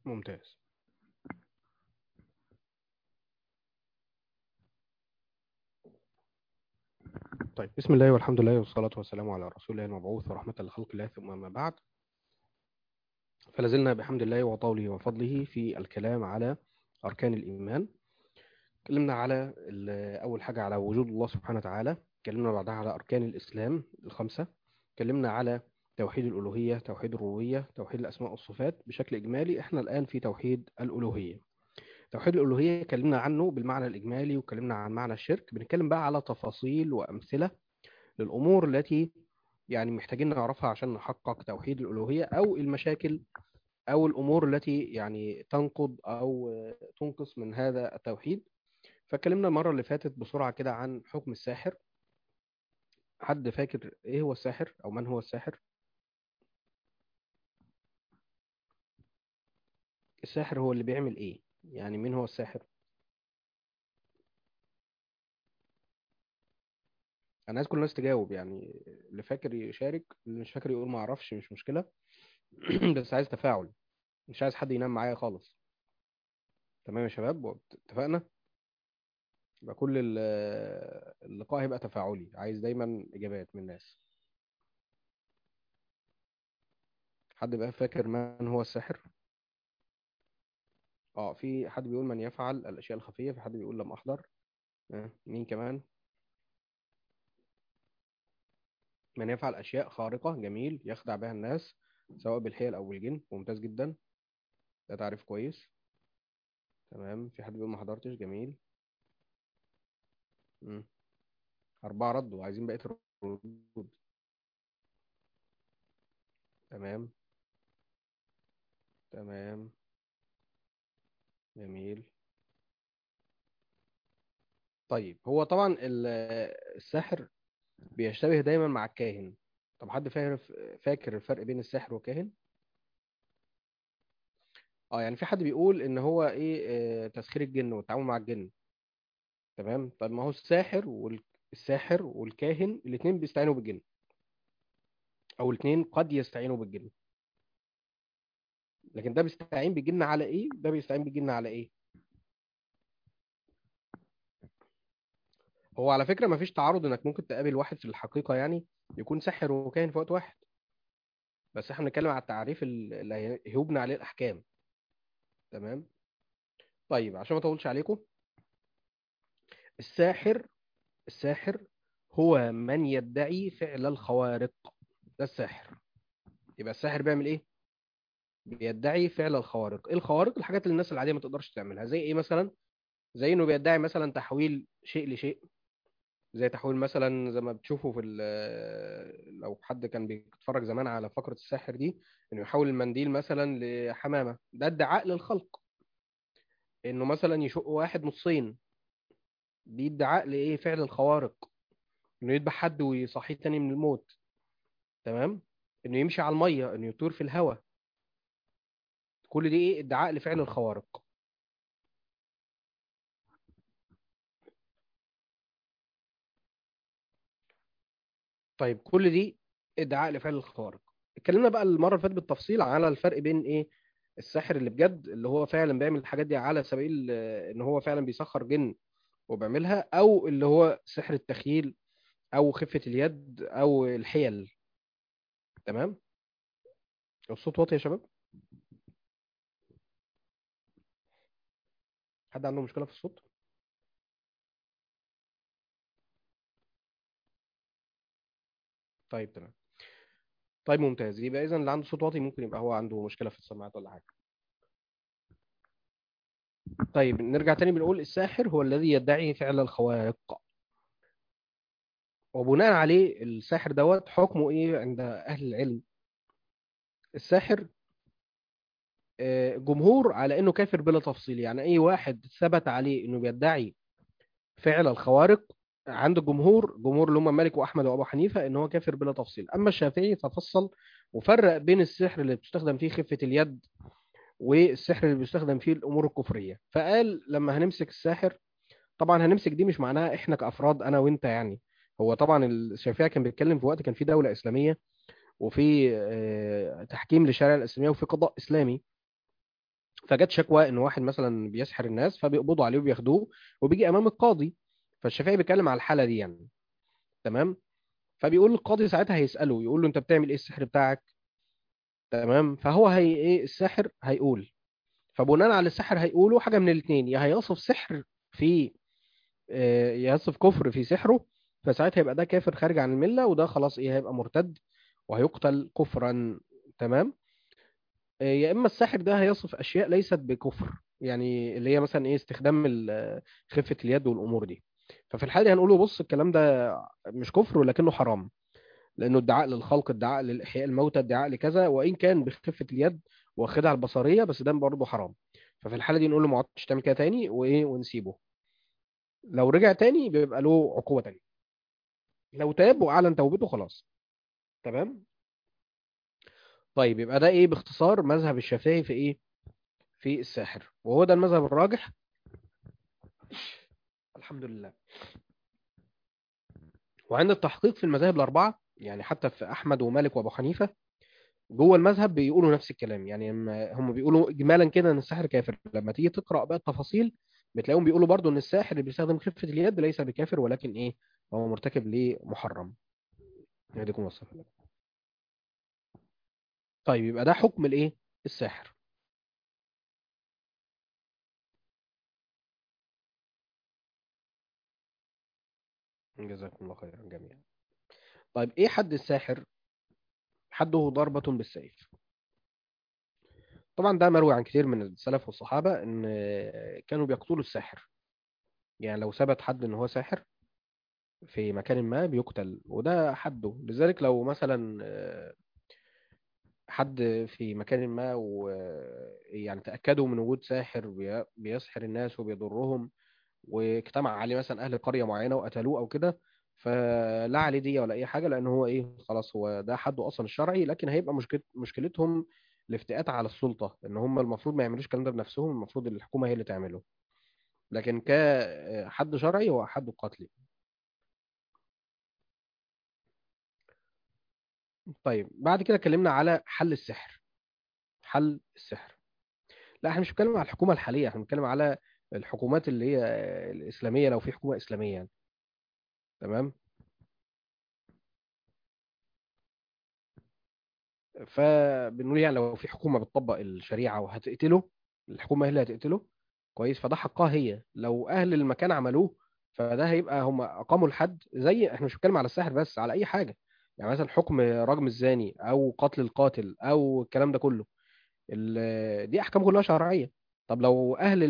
ممتاز طيب بسم الله والحمد لله والصلاة والسلام على رسول الله المبعوث ورحمة لخلق الله ثم ما بعد فلازلنا بحمد الله وطوله وفضله في الكلام على أركان الإيمان اتكلمنا على ال- أول حاجة على وجود الله سبحانه وتعالى اتكلمنا بعدها على أركان الإسلام الخمسة اتكلمنا على توحيد الألوهية توحيد الربوبية توحيد الأسماء والصفات بشكل إجمالي احنا الآن في توحيد الألوهية توحيد الألوهية اتكلمنا عنه بالمعنى الإجمالي واتكلمنا عن معنى الشرك بنتكلم بقى على تفاصيل وأمثلة للأمور التي يعني محتاجين نعرفها عشان نحقق توحيد الألوهية أو المشاكل أو الأمور التي يعني تنقض أو آه، تنقص من هذا التوحيد فاتكلمنا المرة اللي فاتت بسرعة كده عن حكم الساحر حد فاكر إيه هو الساحر أو من هو الساحر؟ الساحر هو اللي بيعمل إيه؟ يعني مين هو الساحر؟ أنا عايز كل الناس تجاوب يعني اللي فاكر يشارك اللي مش فاكر يقول ما أعرفش مش مشكلة بس عايز تفاعل مش عايز حد ينام معايا خالص تمام يا شباب اتفقنا؟ يبقى كل ال- اللقاء هيبقى تفاعلي عايز دايما إجابات من الناس حد بقى فاكر من هو الساحر؟ اه في حد بيقول من يفعل الأشياء الخفية في حد بيقول لم أحضر آه. مين كمان؟ من يفعل أشياء خارقة جميل يخدع بها الناس سواء بالحيل أو بالجن ممتاز جدا ده تعريف كويس تمام في حد بيقول ما حضرتش جميل مم. أربعة ردوا عايزين بقية الردود تمام تمام جميل طيب هو طبعا ال- الساحر بيشتبه دايما مع الكاهن طب حد فاكر فاكر الفرق بين الساحر والكاهن اه يعني في حد بيقول ان هو ايه آه، تسخير الجن والتعامل مع الجن تمام طب ما هو الساحر والساحر والكاهن الاثنين بيستعينوا بالجن او الاثنين قد يستعينوا بالجن لكن ده بيستعين بالجن على ايه ده بيستعين بالجن على ايه هو على فكرة مفيش تعارض انك ممكن تقابل واحد في الحقيقة يعني يكون ساحر وكاهن في وقت واحد بس احنا بنتكلم على التعريف ال- اللي هيبنى عليه الاحكام تمام طيب عشان ما اطولش عليكم الساحر الساحر هو من يدعي فعل الخوارق ده الساحر يبقى الساحر بيعمل ايه بيدعي فعل الخوارق ايه الخوارق الحاجات اللي الناس العاديه ما تقدرش تعملها زي ايه مثلا زي انه بيدعي مثلا تحويل شيء لشيء زي تحويل مثلا زي ما بتشوفوا في ال- لو حد كان بيتفرج زمان على فقرة الساحر دي انه يحول المنديل مثلا لحمامة ده ادعاء للخلق انه مثلا يشق واحد نصين دي ادعاء لايه فعل الخوارق انه يذبح حد ويصحيه تاني من الموت تمام انه يمشي على المية انه يطير في الهواء كل دي ايه ادعاء لفعل الخوارق طيب كل دي ادعاء لفعل الخوارق اتكلمنا بقى المره اللي فاتت بالتفصيل على الفرق بين ايه الساحر اللي بجد اللي هو فعلا بيعمل الحاجات دي على سبيل آه، ان هو فعلا بيسخر جن وبيعملها او اللي هو سحر التخيل او خفة اليد او الحيل تمام الصوت واطي يا شباب حد عنده مشكلة في الصوت طيب تمام طيب ممتاز يبقى اذا اللي عنده صوت واطي ممكن يبقى هو عنده مشكلة في السماعات ولا حاجة طيب نرجع تاني بنقول الساحر هو الذي يدعي فعل الخوارق وبناء عليه الساحر دوت حكمه ايه عند اهل العلم الساحر آه، جمهور على انه كافر بلا تفصيل يعني اي واحد ثبت عليه انه بيدعي فعل الخوارق عند الجمهور جمهور اللي هم مالك واحمد وابو حنيفه ان هو كافر بلا تفصيل اما الشافعي ففصل وفرق بين السحر اللي بتستخدم فيه خفه اليد والسحر اللي بيستخدم فيه الامور الكفريه فقال لما هنمسك الساحر طبعا هنمسك دي مش معناها احنا كافراد انا وانت يعني هو طبعا الشافعي كان بيتكلم في وقت كان في دوله اسلاميه وفي آه، تحكيم للشريعه الاسلاميه وفي قضاء اسلامي فجت شكوى ان واحد مثلا بيسحر الناس فبيقبضوا عليه وبياخدوه وبيجي امام القاضي فالشافعي بيتكلم على الحاله دي يعني تمام فبيقول القاضي ساعتها هيساله يقول له انت بتعمل ايه السحر بتاعك تمام فهو هي ايه الساحر هيقول فبناء على السحر هيقوله حاجه من الاثنين يا هيصف سحر في آه، يصف كفر في سحره فساعتها يبقى ده كافر خارج عن المله وده خلاص ايه هيبقى مرتد وهيقتل كفرا تمام آه، يا اما الساحر ده هيصف اشياء ليست بكفر يعني اللي هي مثلا ايه استخدام ال- خفه اليد والامور دي ففي الحاله دي هنقول له بص الكلام ده مش كفر ولكنه حرام لانه ادعاء للخلق ادعاء للاحياء الموتى ادعاء لكذا وان كان بخفه اليد واخدها البصريه بس ده برضه حرام ففي الحاله دي نقول له ما عدتش تعمل كده تاني وايه ونسيبه لو رجع تاني بيبقى له عقوبه تانيه لو تاب واعلن توبته خلاص تمام طيب يبقى ده ايه باختصار مذهب الشافعي في ايه في الساحر وهو ده المذهب الراجح الحمد لله وعند التحقيق في المذاهب الأربعة يعني حتى في أحمد ومالك وأبو حنيفة جوه المذهب بيقولوا نفس الكلام يعني لما هم بيقولوا إجمالا كده إن الساحر كافر لما تيجي تقرأ بقى التفاصيل بتلاقيهم بيقولوا برضو إن الساحر اللي بيستخدم خفة اليد ليس بكافر ولكن إيه هو مرتكب لمحرم يهديكم الصلاة طيب يبقى ده حكم الإيه الساحر جزاكم الله خيرا جميعا طيب إيه حد الساحر حده ضربة بالسيف طبعا ده مروي عن كثير من السلف والصحابة ان كانوا بيقتلوا الساحر يعني لو ثبت حد ان هو ساحر في مكان ما بيقتل وده حده لذلك لو مثلا آه، حد في مكان ما ويعني تأكدوا من وجود ساحر بي- بيسحر الناس وبيضرهم واجتمع عليه مثلا اهل قرية معينة وقتلوه او كده فلا عليه دية ولا اي حاجة لان هو ايه خلاص هو ده حده اصلا الشرعي لكن هيبقى مشكلة مشكلتهم الافتئات على السلطة ان هم المفروض ما يعملوش الكلام ده بنفسهم المفروض الحكومة هي اللي تعمله لكن كحد شرعي هو حد قتلي طيب بعد كده اتكلمنا على حل السحر حل السحر لا احنا مش بنتكلم على الحكومة الحالية احنا بنتكلم على الحكومات اللي هي الإسلامية لو في حكومة إسلامية يعني تمام فبنقول يعني لو في حكومة بتطبق الشريعة وهتقتله الحكومة هي اللي هتقتله كويس فده حقها هي لو أهل المكان عملوه فده هيبقى هم أقاموا الحد زي احنا مش بنتكلم على الساحر بس على أي حاجة يعني مثلا حكم رجم الزاني أو قتل القاتل أو الكلام ده كله ال- دي أحكام كلها شرعية طب لو أهل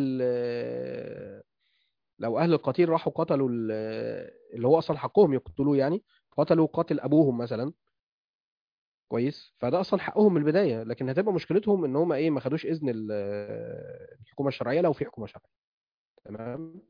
ال لو أهل القتيل راحوا قتلوا ال- اللي هو أصلا حقهم يقتلوه يعني قتلوا قاتل أبوهم مثلا كويس فده اصلا حقهم من البدايه لكن هتبقى مشكلتهم ان هم ايه ما خدوش اذن ال- الحكومه الشرعيه لو في حكومه شرعيه تمام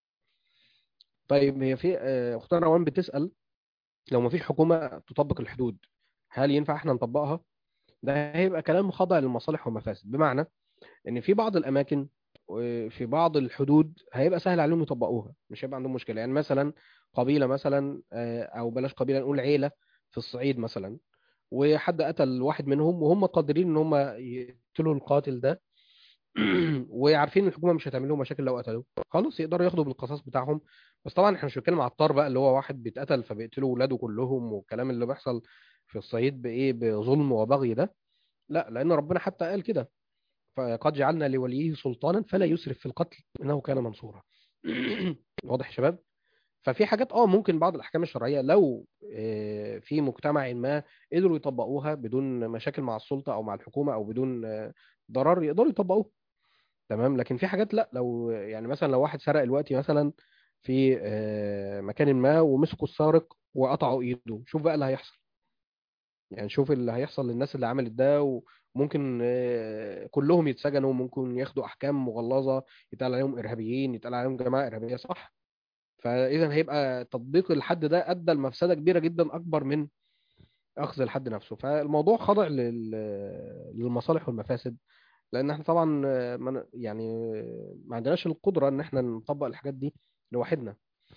طيب هي في آه، اختنا روان بتسال لو ما فيش حكومه تطبق الحدود هل ينفع احنا نطبقها ده هيبقى كلام خاضع للمصالح والمفاسد بمعنى ان في بعض الاماكن وفي بعض الحدود هيبقى سهل عليهم يطبقوها مش هيبقى عندهم مشكله يعني مثلا قبيله مثلا آه، او بلاش قبيله نقول عيله في الصعيد مثلا وحد قتل واحد منهم وهم قادرين ان هم يقتلوا القاتل ده وعارفين ان الحكومه مش هتعمل لهم مشاكل لو قتلوه خلاص يقدروا ياخدوا بالقصاص بتاعهم بس طبعا احنا مش بنتكلم على الطار بقى اللي هو واحد بيتقتل فبيقتلوا ولاده كلهم والكلام اللي بيحصل في الصعيد بايه بظلم وبغي ده لا لان ربنا حتى قال كده فقد جعلنا لوليه سلطانا فلا يسرف في القتل انه كان منصورا واضح يا شباب ففي حاجات اه ممكن بعض الاحكام الشرعيه لو آه، في مجتمع ما قدروا يطبقوها بدون مشاكل مع السلطه او مع الحكومه او بدون آه، ضرر يقدروا يطبقوها تمام لكن في حاجات لا لو يعني مثلا لو واحد سرق دلوقتي مثلا في آه، مكان ما ومسكوا السارق وقطعوا ايده شوف بقى اللي هيحصل يعني شوف اللي هيحصل للناس اللي عملت ده وممكن آه، كلهم يتسجنوا ممكن ياخدوا احكام مغلظه يتقال عليهم ارهابيين يتقال عليهم جماعه ارهابيه صح فاذا هيبقى تطبيق الحد ده ادى لمفسده كبيره جدا اكبر من اخذ الحد نفسه فالموضوع خاضع لل- للمصالح والمفاسد لان احنا طبعا آه، ما ن- يعني آه، ما عندناش القدره ان احنا نطبق الحاجات دي لوحدنا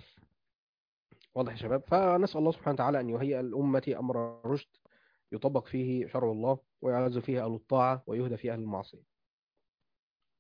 واضح يا شباب فنسال الله سبحانه وتعالى ان يهيئ الامه امر رشد يطبق فيه شرع الله ويعز فيه اهل الطاعه ويهدى فيه اهل المعصيه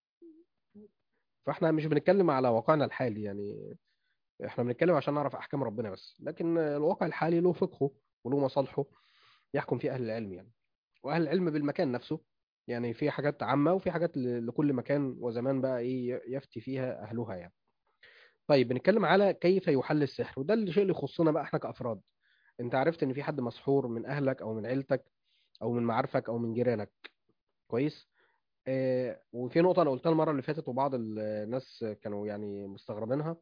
فاحنا مش بنتكلم على واقعنا الحالي يعني احنا بنتكلم عشان نعرف احكام ربنا بس لكن الواقع الحالي له فقهه وله مصالحه يحكم فيه اهل العلم يعني واهل العلم بالمكان نفسه يعني في حاجات عامة وفي حاجات ل- لكل مكان وزمان بقى ايه يفتي فيها اهلها يعني طيب بنتكلم على كيف يحل السحر وده الشيء اللي يخصنا بقى احنا كافراد انت عرفت ان في حد مسحور من اهلك او من عيلتك او من معارفك او من جيرانك كويس آه وفي نقطة انا قلتها المرة اللي فاتت وبعض الناس كانوا يعني مستغربينها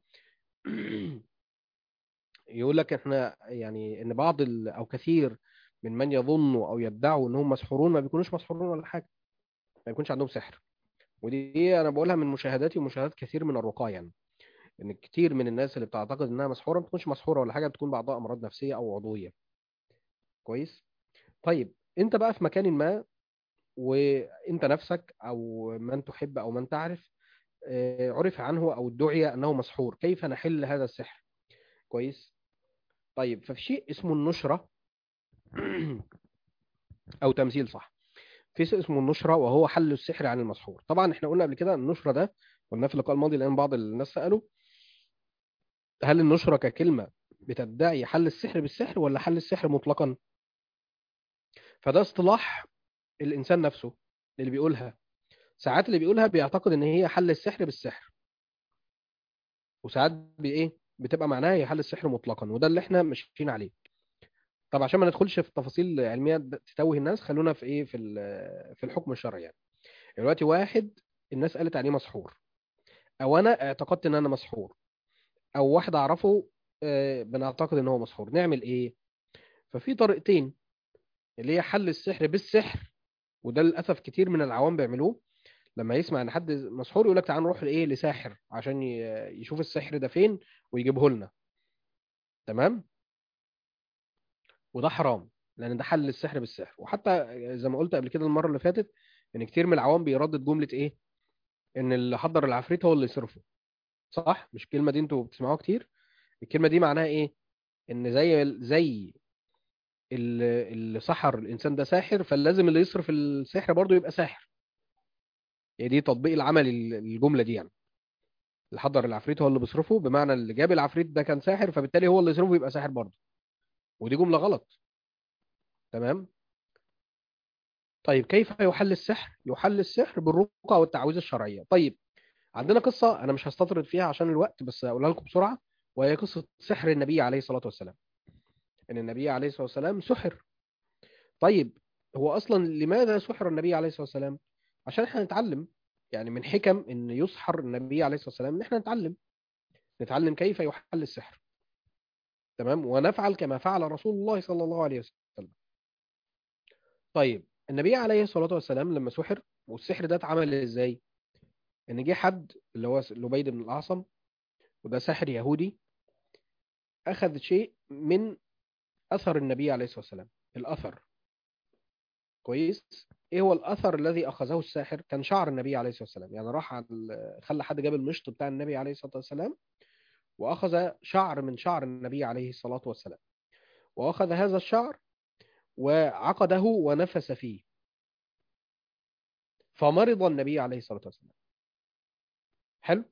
يقول لك احنا يعني ان بعض ال... او كثير من من يظنوا او يدعوا انهم مسحورون ما بيكونوش مسحورون ولا حاجة ما يكونش عندهم سحر ودي انا بقولها من مشاهداتي ومشاهدات كثير من الرقاة يعني ان كتير من الناس اللي بتعتقد انها مسحوره ما بتكونش مسحوره ولا حاجه بتكون بعضها امراض نفسيه او عضويه كويس طيب انت بقى في مكان ما وانت نفسك او من تحب او من تعرف آه، عرف عنه او ادعي انه مسحور كيف نحل هذا السحر كويس طيب ففي شيء اسمه النشره او تمثيل صح في شيء اسمه النشره وهو حل السحر عن المسحور طبعا احنا قلنا قبل كده النشره ده قلنا في اللقاء الماضي لان بعض الناس سالوا هل النشرة ككلمة بتدعي حل السحر بالسحر ولا حل السحر مطلقا فده اصطلاح الإنسان نفسه اللي بيقولها ساعات اللي بيقولها بيعتقد ان هي حل السحر بالسحر وساعات بايه بتبقى معناها هي حل السحر مطلقا وده اللي احنا ماشيين عليه طب عشان ما ندخلش في تفاصيل علميه تتوه الناس خلونا في ايه في ال- في الحكم الشرعي يعني دلوقتي واحد الناس قالت عليه مسحور او انا اعتقدت ان انا مسحور او واحد اعرفه آه، بنعتقد ان هو مسحور نعمل ايه ففي طريقتين اللي هي حل السحر بالسحر وده للاسف كتير من العوام بيعملوه لما يسمع ان حد مسحور يقول لك تعال نروح لايه لساحر عشان ي- يشوف السحر ده فين ويجيبه لنا تمام وده حرام لان ده حل السحر بالسحر وحتى زي ما قلت قبل كده المره اللي فاتت ان كتير من العوام بيردد جمله ايه ان اللي حضر العفريت هو اللي يصرفه صح مش الكلمه دي انتوا بتسمعوها كتير الكلمه دي معناها ايه ان زي زي ال- اللي سحر الانسان ده ساحر فلازم اللي يصرف السحر برضه يبقى ساحر هي دي تطبيق العملي للجمله دي يعني اللي حضر العفريت هو اللي بيصرفه بمعنى اللي جاب العفريت ده كان ساحر فبالتالي هو اللي يصرفه يبقى ساحر برضه ودي جمله غلط تمام طيب كيف يحل السحر يحل السحر بالرقى والتعويذ الشرعيه طيب عندنا قصه انا مش هستطرد فيها عشان الوقت بس هقولها لكم بسرعه وهي قصه سحر النبي عليه الصلاه والسلام ان النبي عليه الصلاه والسلام سحر طيب هو اصلا لماذا سحر النبي عليه الصلاه والسلام عشان احنا نتعلم يعني من حكم ان يسحر النبي عليه الصلاه والسلام ان احنا نتعلم نتعلم كيف يحل السحر تمام ونفعل كما فعل رسول الله صلى الله عليه وسلم طيب النبي عليه الصلاه والسلام لما سحر والسحر ده اتعمل ازاي ان جه حد اللي هو لبيد بن الاعصم وده ساحر يهودي اخذ شيء من اثر النبي عليه الصلاه والسلام الاثر كويس ايه هو الاثر الذي اخذه الساحر كان شعر النبي عليه الصلاه والسلام يعني راح على ال- خلى حد جاب المشط بتاع النبي عليه الصلاه والسلام واخذ شعر من شعر النبي عليه الصلاه والسلام واخذ هذا الشعر وعقده ونفس فيه فمرض النبي عليه الصلاه والسلام حلو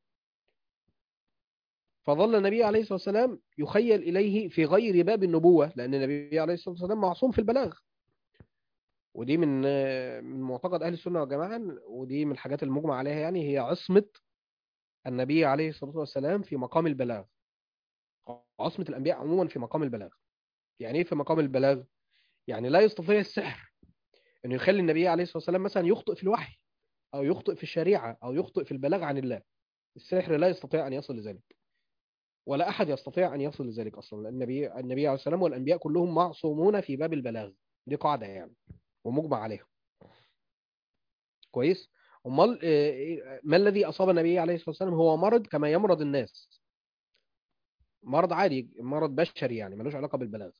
فظل النبي عليه الصلاه والسلام يخيل اليه في غير باب النبوه لان النبي عليه الصلاه والسلام معصوم في البلاغ ودي من من معتقد اهل السنه والجماعه ودي من الحاجات المجمع عليها يعني هي عصمه النبي عليه الصلاه والسلام في مقام البلاغ عصمه الانبياء عموما في مقام البلاغ يعني ايه في مقام البلاغ يعني لا يستطيع السحر انه يخلي النبي عليه الصلاه والسلام مثلا يخطئ في الوحي او يخطئ في الشريعه او يخطئ في البلاغ عن الله السحر لا يستطيع ان يصل لذلك ولا احد يستطيع ان يصل لذلك اصلا لان النبي النبي عليه السلام والانبياء كلهم معصومون في باب البلاغ دي قاعده يعني ومجمع عليها كويس امال آه، ما الذي اصاب النبي عليه الصلاه والسلام هو مرض كما يمرض الناس مرض عادي مرض بشري يعني ملوش علاقه بالبلاغ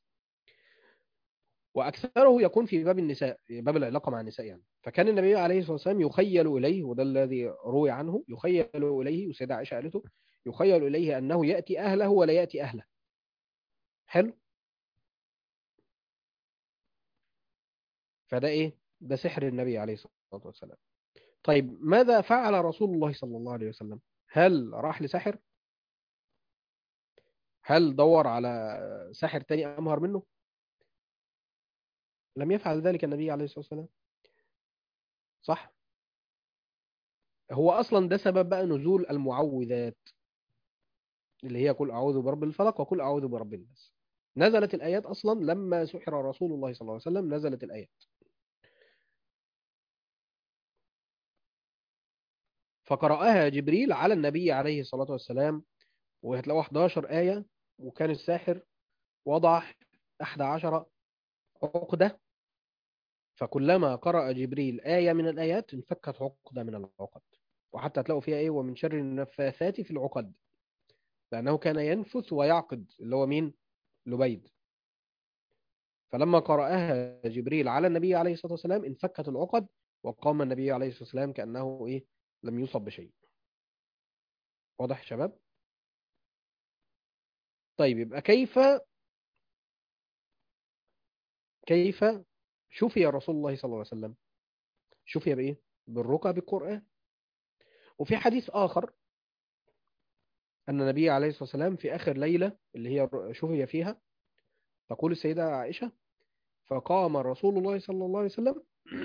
واكثره يكون في باب النساء باب العلاقه مع النساء يعني فكان النبي عليه الصلاه والسلام يخيل اليه وده الذي روي عنه يخيل اليه وسيدة عائشه قالته يخيل اليه انه ياتي اهله ولا ياتي اهله حلو فده ايه ده سحر النبي عليه الصلاه والسلام طيب ماذا فعل رسول الله صلى الله عليه وسلم هل راح لساحر هل دور على ساحر تاني أمهر منه لم يفعل ذلك النبي عليه الصلاة والسلام صح هو أصلا ده سبب بقى نزول المعوذات اللي هي قل أعوذ برب الفلق وقل أعوذ برب الناس نزلت الآيات أصلا لما سحر رسول الله صلى الله عليه وسلم نزلت الآيات فقرأها جبريل على النبي عليه الصلاة والسلام وهتلاقوا 11 آية وكان الساحر وضع 11 عقدة فكلما قرأ جبريل آية من الآيات انفكت عقدة من العقد وحتى تلاقوا فيها إيه ومن شر النفاثات في العقد لأنه كان ينفث ويعقد اللي هو مين لبيد فلما قرأها جبريل على النبي عليه الصلاة والسلام انفكت العقد وقام النبي عليه الصلاة والسلام كأنه إيه لم يصب بشيء واضح يا شباب طيب يبقى كيف كيف شفي رسول الله صلى الله عليه وسلم شفي بإيه بالرقى بالقرآن وفي حديث آخر أن النبي عليه الصلاة والسلام في آخر ليلة اللي هي شفي فيها تقول السيدة عائشة فقام رسول الله صلى الله عليه وسلم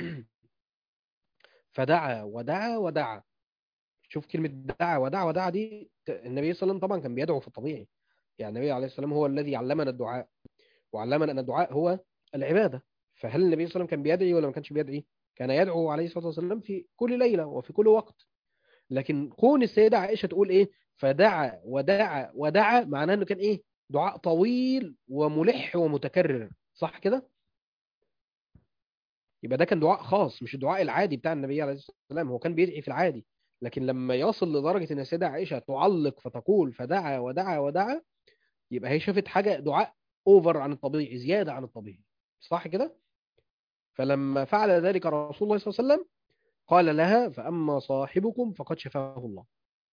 فدعا ودعا ودعا شوف كلمة دعا ودعا ودعا دي النبي صلى الله عليه وسلم طبعا كان بيدعو في الطبيعي يعني النبي عليه الصلاة والسلام هو الذي علمنا الدعاء وعلمنا أن الدعاء هو العبادة فهل النبي صلى الله عليه وسلم كان بيدعي ولا ما كانش بيدعي كان يدعو عليه الصلاة والسلام في كل ليلة وفي كل وقت لكن كون السيدة عائشة تقول إيه فدعا ودعا ودعا معناه أنه كان إيه دعاء طويل وملح ومتكرر صح كده يبقى ده كان دعاء خاص مش الدعاء العادي بتاع النبي عليه الصلاة والسلام هو كان بيدعي في العادي لكن لما يصل لدرجة ان السيدة عائشة تعلق فتقول فدعا ودعا ودعا يبقى هي شافت حاجة دعاء اوفر عن الطبيعي زيادة عن الطبيعي صح كده فلما فعل ذلك رسول الله صلى الله عليه وسلم قال لها فأما صاحبكم فقد شفاه الله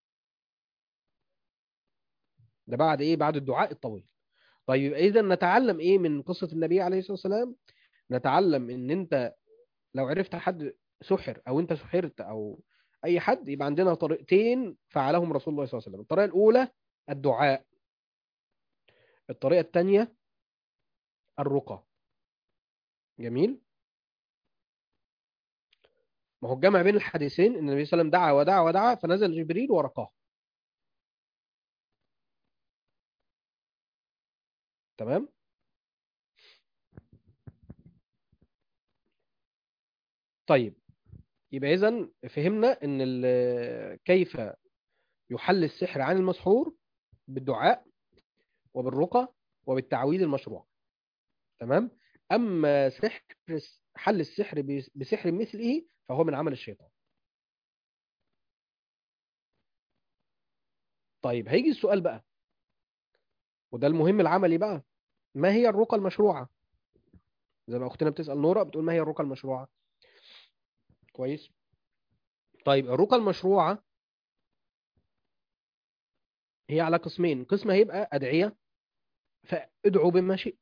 ده بعد ايه بعد الدعاء الطويل طيب اذا نتعلم ايه من قصة النبي عليه الصلاة والسلام نتعلم ان انت لو عرفت حد سحر او انت سحرت او اي حد يبقى عندنا طريقتين فعلهم رسول الله صلى الله عليه وسلم الطريقة الاولى الدعاء الطريقة الثانية الرقى جميل ما هو الجمع بين الحديثين ان النبي صلى الله عليه وسلم دعا ودعا ودعا فنزل جبريل ورقاه تمام طيب يبقى اذا فهمنا ان ال- كيف يحل السحر عن المسحور بالدعاء وبالرقى وبالتعويذ المشروع تمام اما سحر حل السحر بس- بسحر مثله فهو من عمل الشيطان طيب هيجي السؤال بقى وده المهم العملي بقى ما هي الرقى المشروعة زي ما اختنا بتسأل نورا بتقول ما هي الرقى المشروعة كويس طيب الرقى المشروعة هي على قسمين قسم هيبقى أدعية فادعوا بما شئت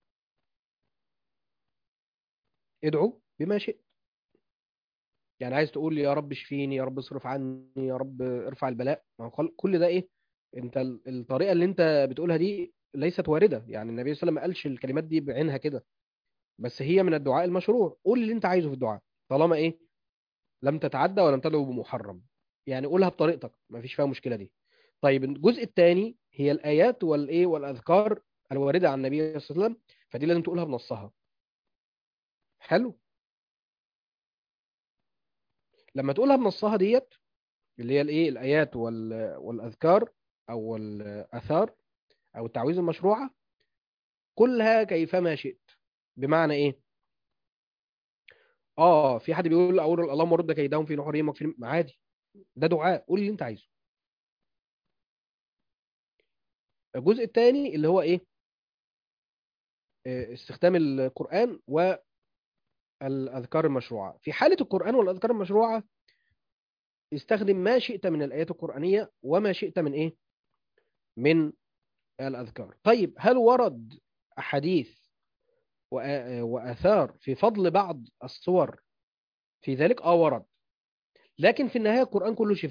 ادعوا بما شئت يعني عايز تقول يا رب اشفيني يا رب اصرف عني يا رب ارفع البلاء ما هو خل- كل ده ايه انت ال- الطريقة اللي انت بتقولها دي ليست واردة يعني النبي صلى الله عليه وسلم ما قالش الكلمات دي بعينها كده بس هي من الدعاء المشروع قول اللي انت عايزه في الدعاء طالما ايه لم تتعدى ولم تدعو بمحرم يعني قولها بطريقتك ما فيش فيها مشكلة دي طيب الجزء الثاني هي الآيات والايه والأذكار الواردة عن النبي صلى الله عليه وسلم فدي لازم تقولها بنصها حلو لما تقولها بنصها ديت اللي هي الايه الآيات وال- والأذكار أو الآثار أو التعويذ المشروعة قلها كيفما شئت بمعنى ايه اه في حد بيقول اقول اللهم رد كيدهم في نحورهم واكفر عادي ده دعاء قول اللي انت عايزه الجزء الثاني اللي هو ايه آه، استخدام القرآن والأذكار المشروعة في حالة القرآن والأذكار المشروعة استخدم ما شئت من الآيات القرآنية وما شئت من ايه من الأذكار طيب هل ورد أحاديث وآ- وآثار في فضل بعض الصور في ذلك اه ورد لكن في النهاية القرآن كله شفاء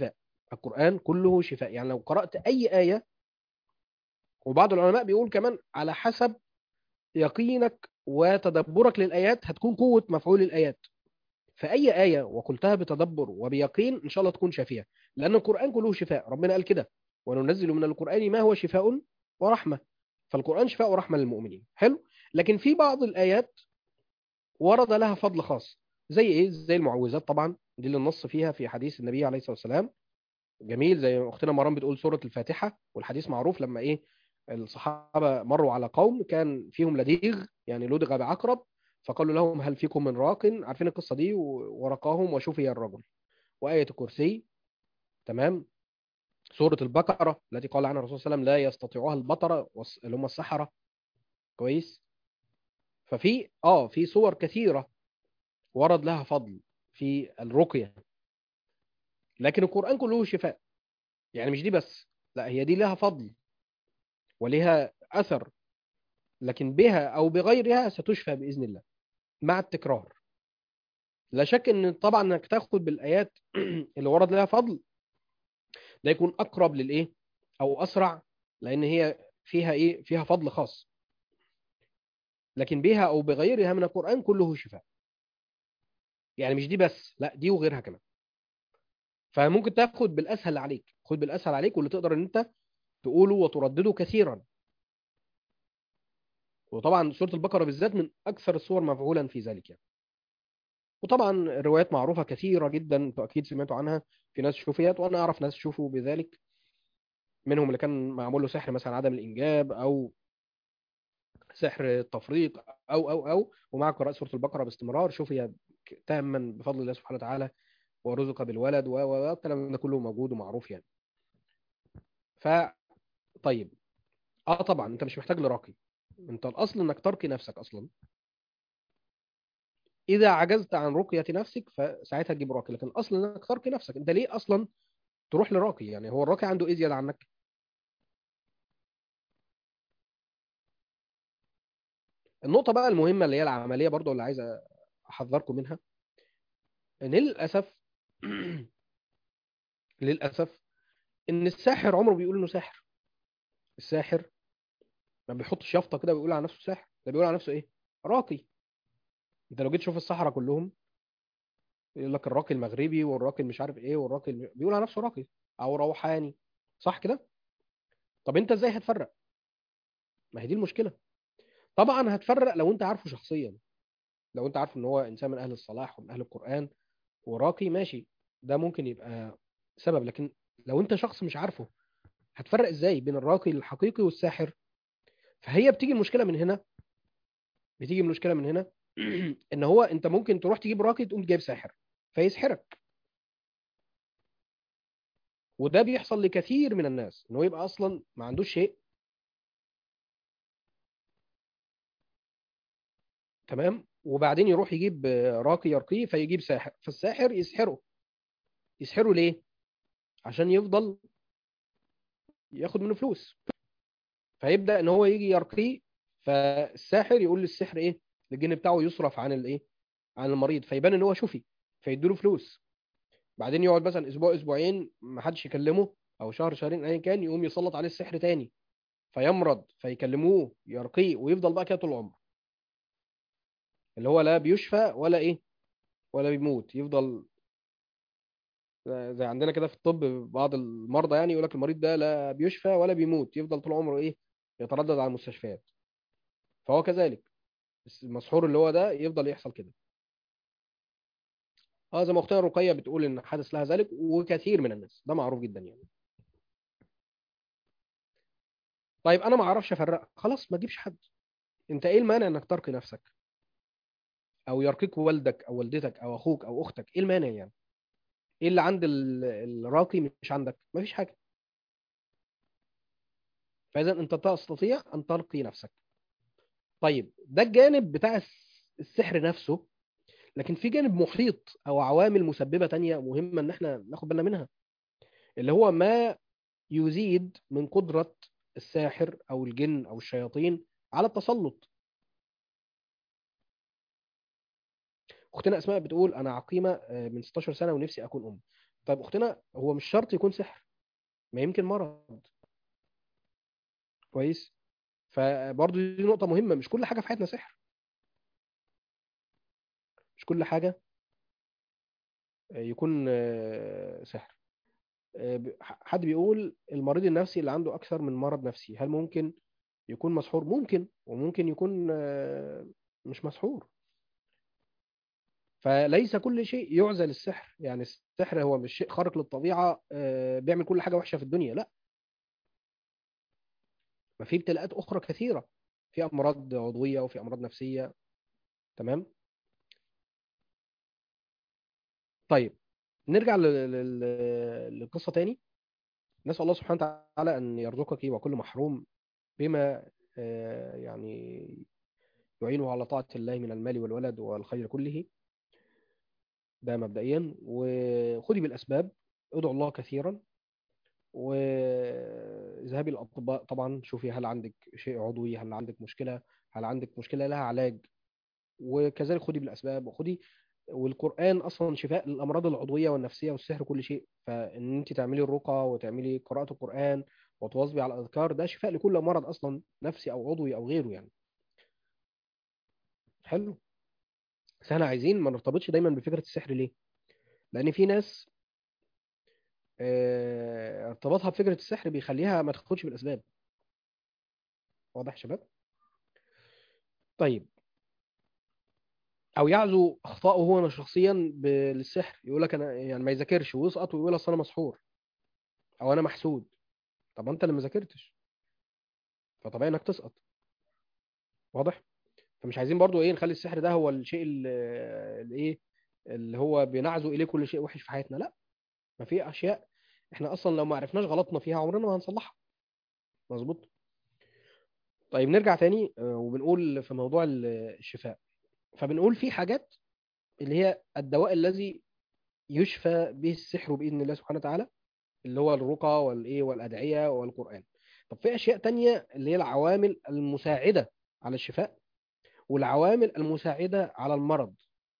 القرآن كله شفاء يعني لو قرأت أي آية وبعض العلماء بيقول كمان على حسب يقينك وتدبرك للآيات هتكون قوة مفعول الآيات فأي آية وقلتها بتدبر وبيقين إن شاء الله تكون شافية لأن القرآن كله شفاء ربنا قال كده وننزل من القرآن ما هو شفاء ورحمة فالقرآن شفاء ورحمة للمؤمنين حلو لكن في بعض الآيات ورد لها فضل خاص زي إيه زي المعوذات طبعا دي اللي النص فيها في حديث النبي عليه الصلاة والسلام جميل زي أختنا مرام بتقول سورة الفاتحة والحديث معروف لما إيه الصحابة مروا على قوم كان فيهم لديغ يعني لدغ بعقرب فقالوا لهم هل فيكم من راق عارفين القصة دي ورقاهم وشفي الرجل وآية الكرسي تمام سورة البقرة التي قال عنها الرسول صلى الله عليه وسلم لا يستطيعها البطرة اللي هم السحرة كويس ففي اه في صور كثيرة ورد لها فضل في الرقية لكن القرآن كله شفاء يعني مش دي بس لا هي دي لها فضل ولها أثر لكن بها أو بغيرها ستشفى بإذن الله مع التكرار لا شك ان طبعا انك تاخد بالايات اللي ورد لها فضل ده يكون اقرب للايه او اسرع لان هي فيها ايه فيها فضل خاص لكن بها او بغيرها من القران كله شفاء يعني مش دي بس لا دي وغيرها كمان فممكن تاخد بالاسهل عليك خد بالاسهل عليك واللي تقدر ان انت تقوله وتردده كثيرا وطبعا سوره البقره بالذات من اكثر الصور مفعولا في ذلك يعني. وطبعا الروايات معروفه كثيره جدا انتوا اكيد سمعتوا عنها في ناس شوفيات وانا اعرف ناس شوفوا بذلك منهم اللي كان معمول له سحر مثلا عدم الانجاب او سحر التفريق او او او ومع قراءه سوره البقره باستمرار شوفي تاما بفضل الله سبحانه وتعالى ورزق بالولد والكلام ده كله موجود ومعروف يعني ف طيب اه طبعا انت مش محتاج لراقي انت الاصل انك ترقي نفسك اصلا اذا عجزت عن رقيه نفسك فساعتها تجيب راقي لكن الاصل انك ترقي نفسك انت ليه اصلا تروح لراقي يعني هو الراقي عنده ايه زياده عنك النقطه بقى المهمه اللي هي العمليه برضو اللي عايز احذركم منها ان للاسف للاسف ان الساحر عمره بيقول انه ساحر الساحر ما بيحطش يافطه كده ويقول على نفسه ساحر ده بيقول على نفسه ايه راقي انت لو جيت تشوف السحرة كلهم يقول لك الراقي المغربي والراقي مش عارف ايه والراقي الم... بيقول على نفسه راقي او روحاني صح كده طب انت ازاي هتفرق ما هي دي المشكله طبعا هتفرق لو انت عارفه شخصيا لو انت عارف ان هو انسان من اهل الصلاح ومن اهل القران وراقي ماشي ده ممكن يبقى سبب لكن لو انت شخص مش عارفه هتفرق ازاي بين الراقي الحقيقي والساحر فهي بتيجي المشكله من هنا بتيجي المشكله من هنا ان هو انت ممكن تروح تجيب راقي تقوم جايب ساحر فيسحرك وده بيحصل لكثير من الناس ان هو يبقى اصلا ما عندوش شيء تمام وبعدين يروح يجيب راقي يرقيه فيجيب ساحر فالساحر يسحره يسحره ليه عشان يفضل ياخد منه فلوس فيبدا ان هو يجي يرقيه فالساحر يقول للسحر ايه الجن بتاعه يصرف عن الايه عن المريض فيبان ان هو شفي فيديله فلوس بعدين يقعد مثلا اسبوع اسبوعين ما حدش يكلمه او شهر شهرين ايا كان يقوم يسلط عليه السحر تاني فيمرض فيكلموه يرقيه ويفضل بقى كده طول عمره اللي هو لا بيشفى ولا ايه ولا بيموت يفضل زي عندنا كده في الطب بعض المرضى يعني يقول لك المريض ده لا بيشفى ولا بيموت يفضل طول عمره ايه يتردد على المستشفيات فهو كذلك المسحور اللي هو ده يفضل يحصل كده اه زي ما اختنا رقيه بتقول ان حدث لها ذلك وكثير من الناس ده معروف جدا يعني طيب انا ما اعرفش افرق خلاص ما تجيبش حد انت ايه المانع انك ترقي نفسك او يرقيك والدك او والدتك او اخوك او اختك ايه المانع يعني ايه اللي عند الراقي مش عندك مفيش حاجه فاذا انت تستطيع ان ترقي نفسك طيب ده الجانب بتاع السحر نفسه لكن في جانب محيط او عوامل مسببه تانية مهمه ان احنا ناخد بالنا منها اللي هو ما يزيد من قدره الساحر او الجن او الشياطين على التسلط اختنا اسماء بتقول انا عقيمه من 16 سنه ونفسي اكون ام طيب اختنا هو مش شرط يكون سحر ما يمكن مرض كويس فبرضه دي نقطة مهمة مش كل حاجة في حياتنا سحر مش كل حاجة يكون آه، سحر آه، ب- حد بيقول المريض النفسي اللي عنده أكثر من مرض نفسي هل ممكن يكون مسحور ممكن وممكن يكون آه، مش مسحور فليس كل شيء يعزل السحر يعني السحر هو مش شيء خارق للطبيعة آه، بيعمل كل حاجة وحشة في الدنيا لا ما في ابتلاءات أخرى كثيرة في أمراض عضوية وفي أمراض نفسية تمام طيب نرجع لل- لل- للقصة تاني نسأل الله سبحانه وتعالى أن يرزقك وكل محروم بما آه، يعني يعينه على طاعة الله من المال والولد والخير كله ده مبدئيا وخذي بالأسباب ادعو الله كثيرا وذهبي للأطباء طبعا شوفي هل عندك شيء عضوي هل عندك مشكلة هل عندك مشكلة لها علاج وكذلك خذي بالأسباب وخذي والقرآن أصلا شفاء للأمراض العضوية والنفسية والسحر كل شيء فإن أنت تعملي الرقى وتعملي قراءة القرآن وتواظبي على الأذكار ده شفاء لكل مرض أصلا نفسي أو عضوي أو غيره يعني حلو بس احنا عايزين ما نرتبطش دايما بفكرة السحر ليه؟ لأن في ناس آه، ارتباطها بفكرة السحر بيخليها ما تاخدش بالأسباب واضح يا شباب؟ طيب أو يعزو أخطائه هو شخصيا ب- للسحر يقول لك أنا يعني ما يذاكرش ويسقط ويقول أصل أنا مسحور أو أنا محسود طب ما أنت اللي ما ذاكرتش فطبيعي إنك تسقط واضح؟ فمش عايزين برضو إيه نخلي السحر ده هو الشيء ال- الإيه اللي هو بنعزو إليه كل شيء وحش في حياتنا لا ما في أشياء إحنا أصلا لو ما عرفناش غلطنا فيها عمرنا ما هنصلحها مظبوط طيب نرجع تاني آه، وبنقول في موضوع ال- الشفاء فبنقول في حاجات اللي هي الدواء الذي يشفى به السحر بإذن الله سبحانه وتعالى اللي هو الرقى والإيه والأدعية والقرآن طب في أشياء تانية اللي هي العوامل المساعدة على الشفاء والعوامل المساعدة على المرض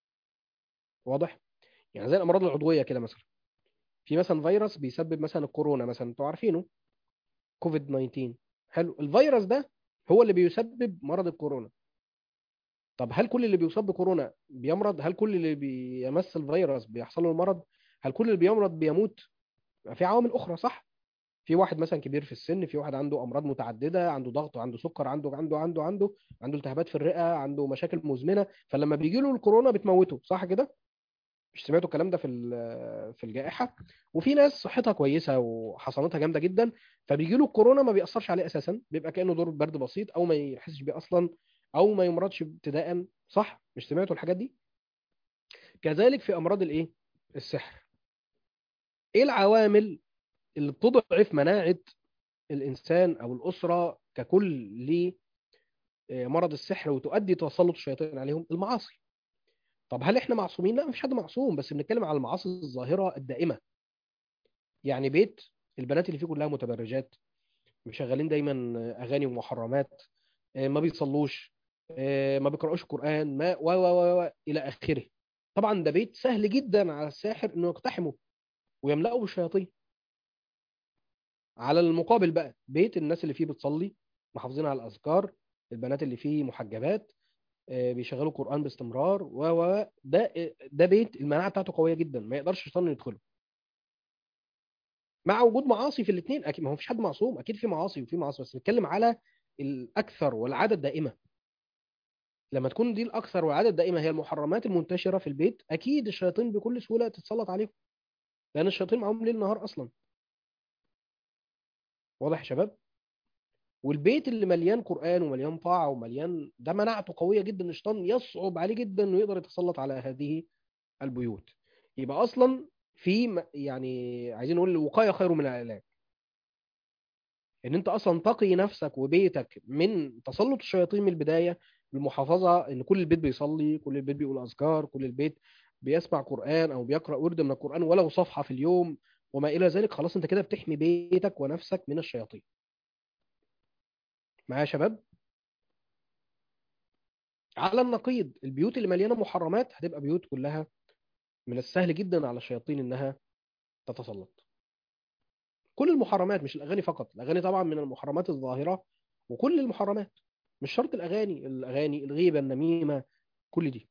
واضح يعني زي الأمراض العضوية كده مثلا في مثلا فيروس بيسبب مثلا الكورونا مثلا انتوا عارفينه كوفيد 19 حلو الفيروس ده هو اللي بيسبب مرض الكورونا طب هل كل اللي بيصاب بكورونا بيمرض هل كل اللي بيمس الفيروس بيحصل له المرض هل كل اللي بيمرض بيموت في عوامل اخرى صح في واحد مثلا كبير في السن في واحد عنده امراض متعدده عنده ضغط وعنده سكر عنده عنده عنده عنده عنده التهابات في الرئه عنده مشاكل مزمنه فلما بيجي له الكورونا بتموته صح كده مش سمعتوا الكلام ده في ال- في الجائحه وفي ناس صحتها كويسه وحصانتها جامده جدا فبيجي له الكورونا ما بيأثرش عليه اساسا بيبقى كانه دور برد بسيط او ما يحسش بيه اصلا او ما يمرضش ابتداء صح مش سمعتوا الحاجات دي كذلك في امراض الايه السحر ايه العوامل اللي بتضعف مناعه الانسان او الاسره ككل لمرض السحر وتؤدي تسلط الشياطين عليهم المعاصي طب هل احنا معصومين لا مفيش حد معصوم بس بنتكلم على المعاصي الظاهره الدائمه يعني بيت البنات اللي فيه كلها متبرجات مشغلين دايما اغاني ومحرمات آه، ما بيصلوش آه، ما بيقرأوش القرآن ما و و و و الى اخره طبعا ده بيت سهل جدا على الساحر انه يقتحمه ويملأه بالشياطين على المقابل بقى بيت الناس اللي فيه بتصلي محافظين على الاذكار البنات اللي فيه محجبات آه، بيشغلوا قرآن باستمرار و و و. ده ده بيت المناعه بتاعته قويه جدا ما يقدرش الشيطان يدخله مع وجود معاصي في الاثنين اكيد ما هو مفيش حد معصوم اكيد في معاصي وفي معاصي بس بنتكلم على الاكثر والعاده الدائمه لما تكون دي الاكثر والعاده الدائمه هي المحرمات المنتشره في البيت اكيد الشياطين بكل سهوله تتسلط عليهم لان الشياطين معاهم ليل نهار اصلا واضح يا شباب والبيت اللي مليان قران ومليان طاعه ومليان ده مناعته قويه جدا الشيطان يصعب عليه جدا انه يقدر يتسلط على هذه البيوت يبقى اصلا في م- يعني عايزين نقول الوقايه خير من العلاج ان انت اصلا تقي نفسك وبيتك من تسلط الشياطين من البدايه بالمحافظه ان كل البيت بيصلي كل البيت بيقول اذكار كل البيت بيسمع قران او بيقرا ورد من القران ولو صفحه في اليوم وما الى ذلك خلاص انت كده بتحمي بيتك ونفسك من الشياطين معايا يا شباب على النقيض البيوت اللي مليانه محرمات هتبقى بيوت كلها من السهل جدا على الشياطين انها تتسلط كل المحرمات مش الاغاني فقط الاغاني طبعا من المحرمات الظاهره وكل المحرمات مش شرط الاغاني الاغاني الغيبه النميمه كل دي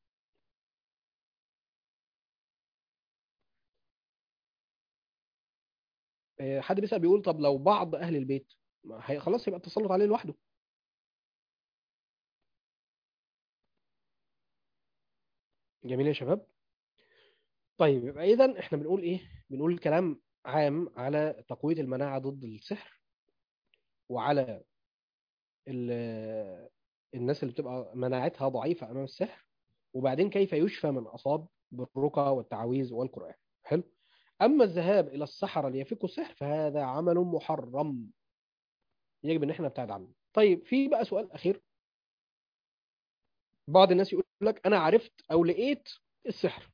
آه، حد بيسأل بيقول طب لو بعض اهل البيت ما هي خلاص يبقى التسلط عليه لوحده جميل يا شباب طيب يبقى اذا احنا بنقول ايه بنقول كلام عام على تقوية المناعة ضد السحر وعلى ال- الناس اللي بتبقى مناعتها ضعيفة أمام السحر وبعدين كيف يشفى من أصاب بالرقى والتعاويذ والقرآن حلو أما الذهاب إلى السحرة ليفكوا السحر فهذا عمل محرم يجب إن احنا نبتعد عنه طيب في بقى سؤال أخير بعض الناس يقول لك أنا عرفت أو لقيت السحر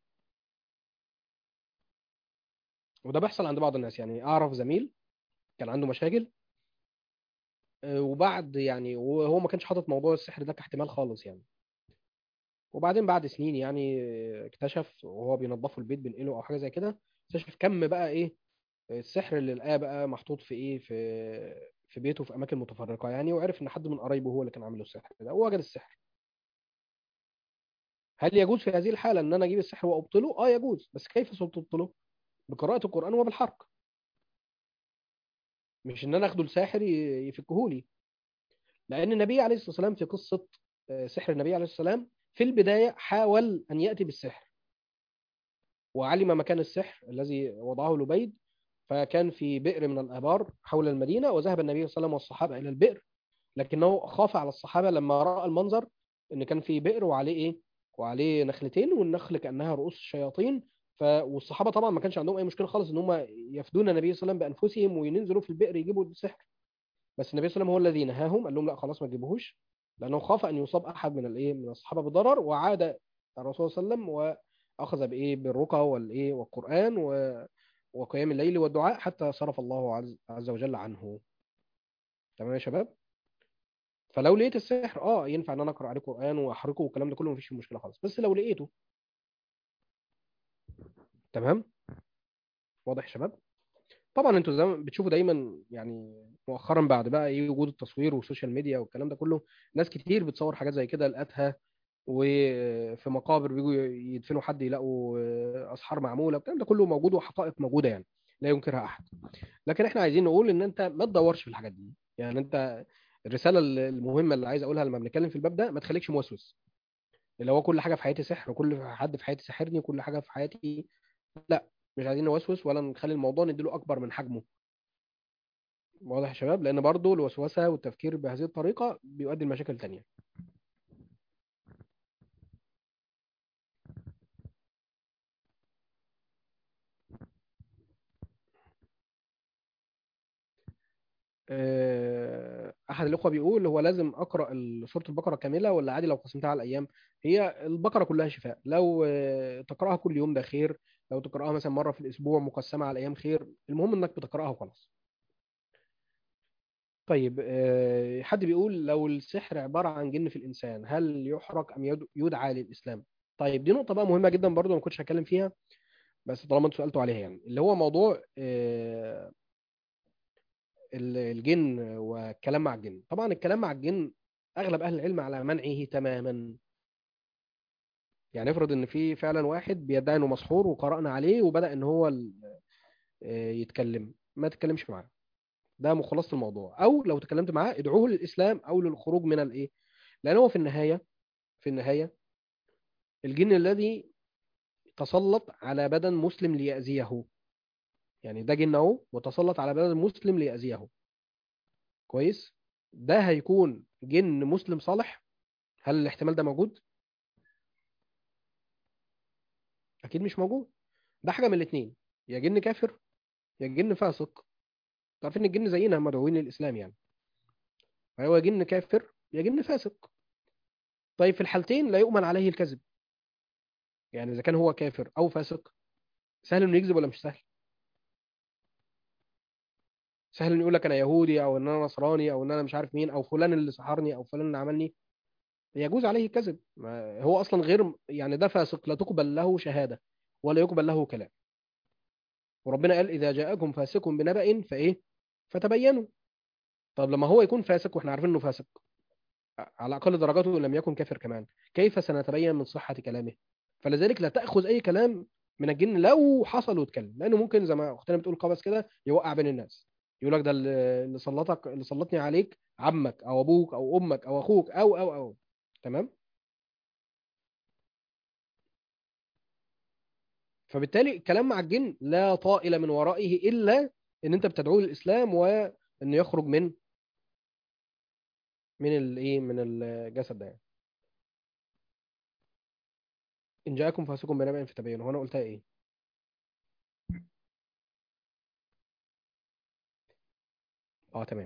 وده بيحصل عند بعض الناس يعني أعرف زميل كان عنده مشاكل آه، وبعد يعني وهو ما كانش حاطط موضوع السحر ده كاحتمال خالص يعني وبعدين بعد سنين يعني آه، اكتشف وهو بينظفوا البيت بينقله او حاجه زي كده اكتشف كم بقى ايه السحر اللي لقاه بقى محطوط في ايه في في بيته في اماكن متفرقه يعني وعرف ان حد من قرايبه هو اللي كان عامل له السحر ده ووجد السحر هل يجوز في هذه الحاله ان انا اجيب السحر وابطله اه يجوز بس كيف سأبطله بقراءه القران وبالحرق مش ان انا اخده لساحر ي- يفكهولي لان النبي عليه الصلاه والسلام في قصه آه، سحر النبي عليه الصلاه والسلام في البدايه حاول ان ياتي بالسحر وعلم مكان السحر الذي وضعه لبيد فكان في بئر من الآبار حول المدينة وذهب النبي صلى الله عليه وسلم والصحابة إلى البئر لكنه خاف على الصحابة لما رأى المنظر إن كان في بئر وعليه إيه وعليه نخلتين والنخل كأنها رؤوس الشياطين ف... والصحابة طبعا ما كانش عندهم أي مشكلة خالص إن هم يفدون النبي صلى الله عليه وسلم بأنفسهم وينزلوا في البئر يجيبوا السحر بس النبي صلى الله عليه وسلم هو الذي نهاهم قال لهم لا خلاص ما تجيبوهوش لأنه خاف أن يصاب أحد من الإيه من الصحابة بضرر وعاد الرسول صلى الله عليه وسلم وأخذ بإيه بالرقى والإيه والقرآن و... وقيام الليل والدعاء حتى صرف الله عز, عز وجل عنه تمام يا شباب فلو لقيت السحر اه ينفع ان انا اقرا عليه قران واحرقه والكلام ده كله مفيش فيه مشكله خالص بس لو لقيته تمام واضح يا شباب طبعا انتوا زي ما بتشوفوا دايما يعني مؤخرا بعد بقى ايه وجود التصوير والسوشيال ميديا والكلام ده كله ناس كتير بتصور حاجات زي كده لقتها وفي مقابر بيجوا يدفنوا حد يلاقوا اسحار معموله الكلام ده كله موجود وحقائق موجوده يعني لا ينكرها احد لكن احنا عايزين نقول ان انت ما تدورش في الحاجات دي يعني انت الرساله المهمه اللي عايز اقولها لما بنتكلم في الباب ده ما تخليكش موسوس اللي هو كل حاجه في حياتي سحر وكل حد في حياتي ساحرني وكل حاجه في حياتي لا مش عايزين نوسوس ولا نخلي الموضوع نديله اكبر من حجمه واضح يا شباب لان برضو الوسوسه والتفكير بهذه الطريقه بيؤدي لمشاكل تانية آه، احد الاخوه بيقول هو لازم اقرا ال- سوره البقره كامله ولا عادي لو قسمتها على الايام هي البقره كلها شفاء لو آه، تقراها كل يوم ده خير لو تقراها مثلا مره في الاسبوع مقسمه على ايام خير المهم انك بتقراها وخلاص طيب آه، حد بيقول لو السحر عباره عن جن في الانسان هل يحرق ام يد- يدعى للاسلام طيب دي نقطه بقى مهمه جدا برضو ما كنتش هتكلم فيها بس طالما انتوا سالتوا عليها يعني اللي هو موضوع آه، ال- الجن والكلام مع الجن طبعا الكلام مع الجن اغلب اهل العلم على منعه تماما يعني افرض ان في فعلا واحد بيدعي انه مسحور وقرأنا عليه وبدأ ان هو ال- آه، يتكلم ما تتكلمش معاه ده مخلص الموضوع او لو تكلمت معاه ادعوه للاسلام او للخروج من الايه لان هو في النهايه في النهايه الجن الذي تسلط على بدن مسلم ليأذيه يعني ده جن اهو وتسلط على بدن مسلم ليأذيه كويس ده هيكون جن مسلم صالح هل الاحتمال ده موجود اكيد مش موجود ده حاجه من الاثنين يا جن كافر يا جن فاسق عارفين ان الجن زينا مدعوين للاسلام يعني فهو يا جن كافر يا جن فاسق طيب في الحالتين لا يؤمن عليه الكذب يعني اذا كان هو كافر او فاسق سهل انه يكذب ولا مش سهل سهل انه يقول لك انا يهودي او ان انا نصراني او ان انا مش عارف مين او فلان اللي سحرني او فلان اللي عملني يجوز عليه الكذب ما هو اصلا غير يعني ده فاسق لا تقبل له شهاده ولا يقبل له كلام وربنا قال اذا جاءكم فاسق بنبأ فايه فتبينوا طب لما هو يكون فاسق واحنا عارفين انه فاسق على اقل درجاته ان لم يكن كافر كمان كيف سنتبين من صحة كلامه فلذلك لا تأخذ اي كلام من الجن لو حصل واتكلم لانه ممكن زي ما اختنا بتقول قبس كده يوقع بين الناس يقول لك ده اللي اللي سلطك اللي سلطني عليك عمك او ابوك او امك او اخوك او او او تمام فبالتالي الكلام مع الجن لا طائل من ورائه الا ان انت بتدعوه للاسلام وانه يخرج من من الايه من الجسد ده يعني. ان جاءكم فاسق بنبأ فتبينوا هو انا قلتها ايه اه تمام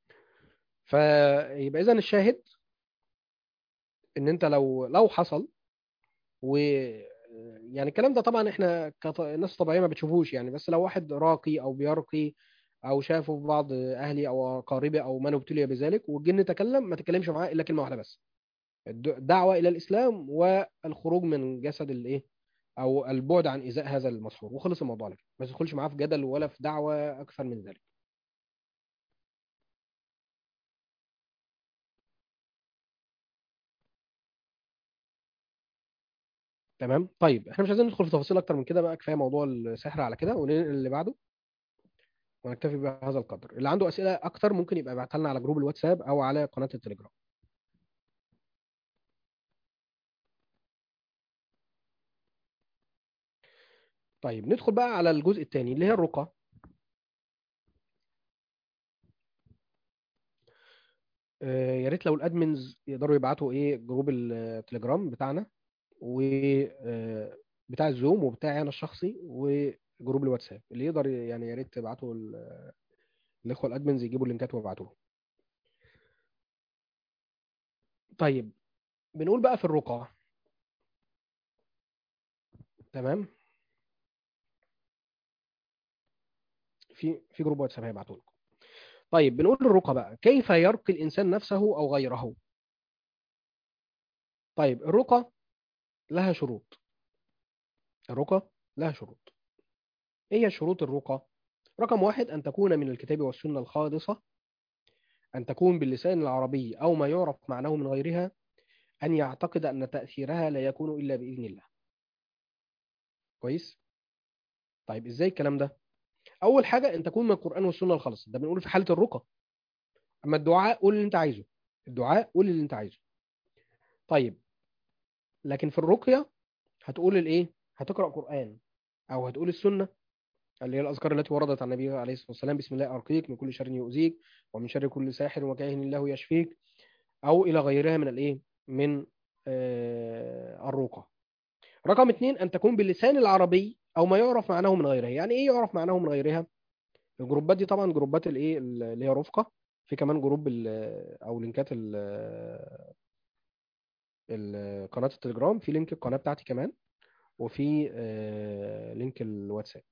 فيبقى اذا الشاهد ان انت لو لو حصل و يعني الكلام ده طبعا احنا كناس طبيعيه ما بتشوفوش يعني بس لو واحد راقي او بيرقي او شافه في بعض اهلي او اقاربي او من ابتلي بذلك والجن تكلم ما تكلمش معاه الا كلمه واحده بس الدعوه الى الاسلام والخروج من جسد الايه او البعد عن ايذاء هذا المسحور وخلص الموضوع لك ما تدخلش معاه في جدل ولا في دعوه اكثر من ذلك تمام طيب احنا مش عايزين ندخل في تفاصيل اكتر من كده بقى كفايه موضوع السحر على كده وننقل اللي بعده ونكتفي بهذا القدر اللي عنده اسئله اكتر ممكن يبقى يبعتها لنا على جروب الواتساب او على قناه التليجرام طيب ندخل بقى على الجزء الثاني اللي هي الرقى آه، يا ريت لو الادمنز يقدروا يبعتوا ايه جروب التليجرام بتاعنا و آه، بتاع الزوم وبتاعي انا الشخصي وجروب الواتساب اللي يقدر يعني يا ريت تبعتوا ال- الاخوه الادمنز يجيبوا اللينكات ويبعتوها طيب بنقول بقى في الرقى تمام في في جروب واتساب هيبعتوا لكم طيب بنقول الرقى بقى كيف يرقي الانسان نفسه او غيره طيب الرقى لها شروط الرقى لها شروط ايه هي شروط الرقى رقم واحد ان تكون من الكتاب والسنه الخالصه ان تكون باللسان العربي او ما يعرف معناه من غيرها ان يعتقد ان تاثيرها لا يكون الا باذن الله كويس طيب ازاي الكلام ده اول حاجه ان تكون من القران والسنه الخالصه ده بنقول في حاله الرقى اما الدعاء قول اللي انت عايزه الدعاء قول اللي انت عايزه طيب لكن في الرقيه هتقول الايه هتقرا قران او هتقول السنه اللي هي الاذكار التي وردت عن النبي عليه الصلاه والسلام بسم الله ارقيك من كل شر يؤذيك ومن شر كل ساحر وكاهن الله يشفيك او الى غيرها من الايه من آه الرقى رقم اثنين ان تكون باللسان العربي او ما يعرف معناه من غيرها يعني ايه يعرف معناه من غيرها الجروبات دي طبعا جروبات الايه اللي هي رفقه في كمان جروب ال- او لينكات ال- ال- قناه التليجرام في لينك القناه بتاعتي كمان وفي آه، لينك الواتساب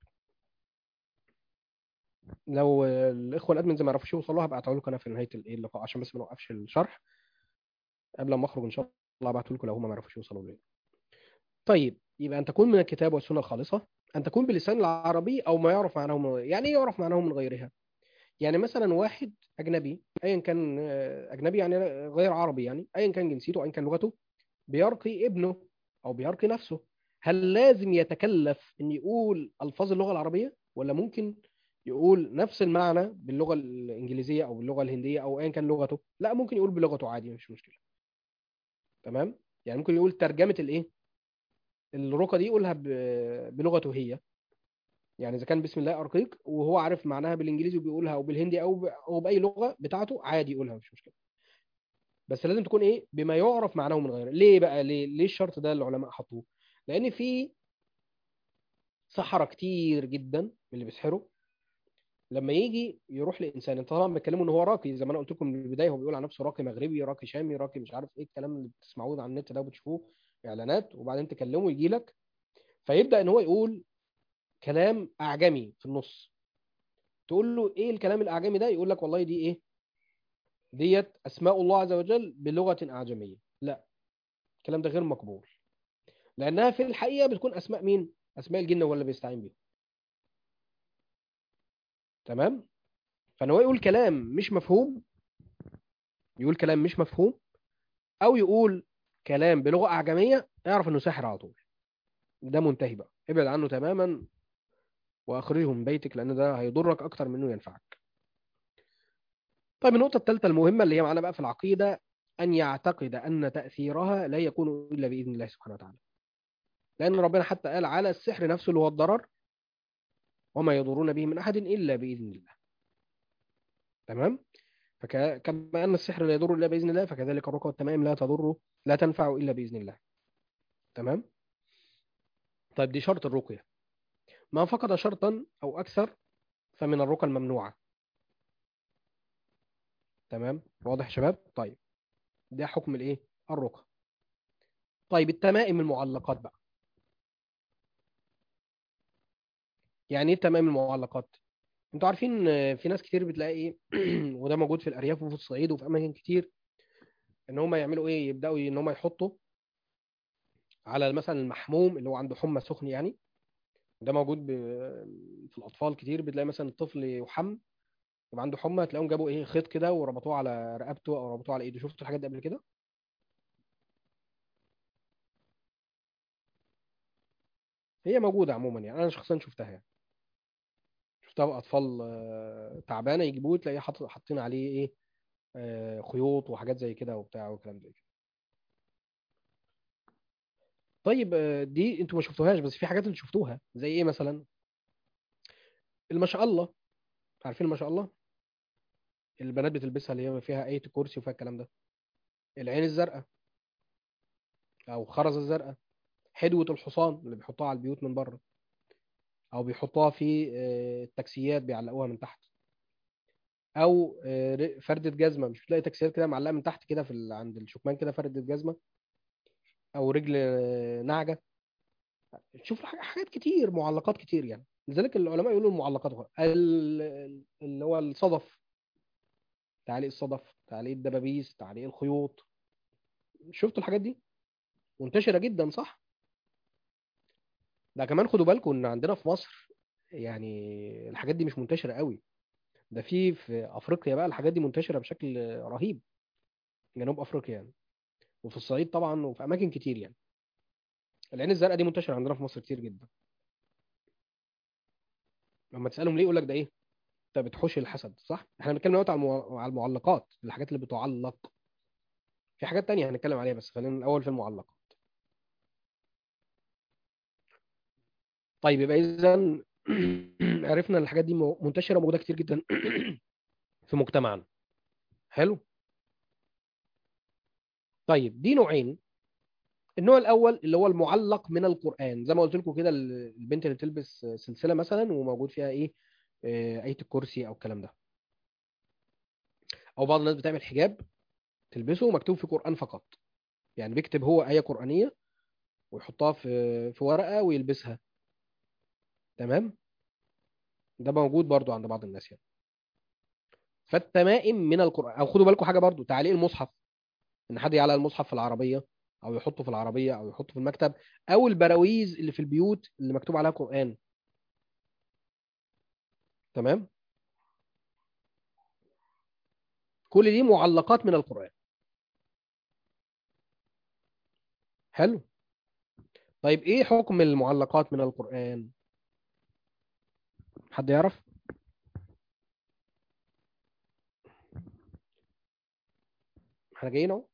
لو آه، الاخوه الادمنز ما يعرفوش يوصلوا هبعته لكم انا في نهايه الايه اللقاء عشان بس ما نوقفش الشرح قبل ما اخرج ان شاء الله ابعته لكم لو هم ما يعرفوش يوصلوا ليه طيب يبقى ان تكون من الكتاب والسنه الخالصه ان تكون باللسان العربي او ما يعرف معناه من غيرها يعني ايه يعرف معناه من غيرها يعني مثلا واحد اجنبي ايا كان آه، اجنبي يعني غير عربي يعني ايا كان جنسيته ايا كان لغته بيرقي ابنه او بيرقي نفسه هل لازم يتكلف ان يقول الفاظ اللغه العربيه ولا ممكن يقول نفس المعنى باللغه الانجليزيه او باللغه الهنديه او ايا كان لغته لا ممكن يقول بلغته عادي مش مشكله تمام يعني ممكن يقول ترجمه الايه الرقى دي يقولها ب- بلغته هي يعني اذا كان بسم الله ارقيك وهو عارف معناها بالانجليزي وبيقولها او بالهندي او ب... او باي لغه بتاعته عادي يقولها مش مشكله بس لازم تكون ايه بما يعرف معناه من غيره ليه بقى ليه ليه الشرط ده العلماء حطوه لان في سحرة كتير جدا من اللي بيسحروا لما يجي يروح لانسان انت طبعا بتكلموا ان هو راقي زي ما انا قلت لكم من البدايه هو بيقول عن نفسه راقي مغربي راقي شامي راقي مش عارف ايه الكلام اللي بتسمعوه ده على النت ده وبتشوفوه اعلانات وبعدين تكلمه يجي لك فيبدا ان هو يقول كلام اعجمي في النص تقول له ايه الكلام الاعجمي ده يقول لك والله دي ايه ديت اسماء الله عز وجل بلغه اعجميه لا الكلام ده غير مقبول لانها في الحقيقه بتكون اسماء مين اسماء الجن هو اللي بيستعين بيها تمام فان هو يقول كلام مش مفهوم يقول كلام مش مفهوم او يقول كلام بلغه اعجميه اعرف انه ساحر على طول ده منتهي بقى ابعد عنه تماما واخرجه من بيتك لان ده هيضرك اكتر منه ينفعك طيب النقطه الثالثه المهمه اللي هي معانا بقى في العقيده ان يعتقد ان تاثيرها لا يكون الا باذن الله سبحانه وتعالى لان ربنا حتى قال على السحر نفسه اللي هو الضرر وما يضرون به من احد الا باذن الله تمام فكما ان السحر لا يضر الا باذن الله فكذلك الرقى والتمائم لا تضر لا تنفع الا باذن الله تمام طيب دي شرط الرقيه ما فقد شرطا او اكثر فمن الرقى الممنوعه تمام واضح يا شباب طيب ده حكم الايه الرقى طيب التمائم المعلقات بقى يعني ايه التمائم المعلقات انتوا عارفين آه، في ناس كتير بتلاقي ايه وده موجود في الارياف وفي الصعيد وفي اماكن كتير ان هم يعملوا ايه يبداوا ان هم يحطوا على مثلا المحموم اللي هو عنده حمى سخن يعني ده موجود ب... في الاطفال كتير بتلاقي مثلا الطفل يحم يبقى عنده حمى تلاقيهم جابوا ايه خيط كده وربطوه على رقبته او ربطوه على ايده شفتوا الحاجات دي قبل كده هي موجوده عموما يعني انا شخصيا شفتها يعني شفتها باطفال آه، تعبانه يجيبوه تلاقيه حاطط حاطين عليه ايه آه، خيوط وحاجات زي كده وبتاع وكلام زي كده طيب آه، دي انتوا ما شفتوهاش بس في حاجات انتوا شفتوها زي ايه مثلا ما شاء الله عارفين ما شاء الله البنات بتلبسها اللي هي فيها آية الكرسي وفيها الكلام ده العين الزرقاء او خرزة الزرقاء حدوة الحصان اللي بيحطوها على البيوت من بره او بيحطوها في آه، التاكسيات بيعلقوها من تحت او آه، ر- فردة جزمة مش بتلاقي تاكسيات كده معلقة من تحت كده في ال- عند الشكمان كده فردة جزمة او رجل آه، نعجة شوف الح- حاجات كتير معلقات كتير يعني لذلك العلماء يقولوا المعلقات هو ال- ال- اللي هو الصدف تعليق الصدف تعليق الدبابيس تعليق الخيوط شفتوا الحاجات دي منتشرة جدا صح ده كمان خدوا بالكم ان عندنا في مصر يعني الحاجات دي مش منتشرة قوي ده في في افريقيا بقى الحاجات دي منتشرة بشكل رهيب جنوب افريقيا يعني وفي الصعيد طبعا وفي اماكن كتير يعني العين الزرقاء دي منتشرة عندنا في مصر كتير جدا لما تسألهم ليه يقول لك ده ايه انت بتحوش الحسد صح احنا بنتكلم دلوقتي على المع- على المعلقات الحاجات اللي بتعلق في حاجات تانية هنتكلم عليها بس خلينا الاول في المعلقات طيب يبقى اذا عرفنا ان الحاجات دي م- منتشرة موجودة كتير جدا في مجتمعنا حلو طيب دي نوعين النوع الاول اللي هو المعلق من القران زي ما قلت لكم كده ال- البنت اللي بتلبس سلسله مثلا وموجود فيها ايه آه، ايه الكرسي او الكلام ده او بعض الناس بتعمل حجاب تلبسه مكتوب في قران فقط يعني بيكتب هو ايه قرانيه ويحطها في في ورقه ويلبسها تمام ده موجود برضو عند بعض الناس يعني فالتمائم من القران او خدوا بالكم حاجه برضو تعليق المصحف ان حد يعلق المصحف في العربيه او يحطه في العربيه او يحطه في المكتب او البراويز اللي في البيوت اللي مكتوب عليها قران تمام كل دي معلقات من القرآن حلو طيب ايه حكم المعلقات من القرآن حد يعرف احنا جايين اهو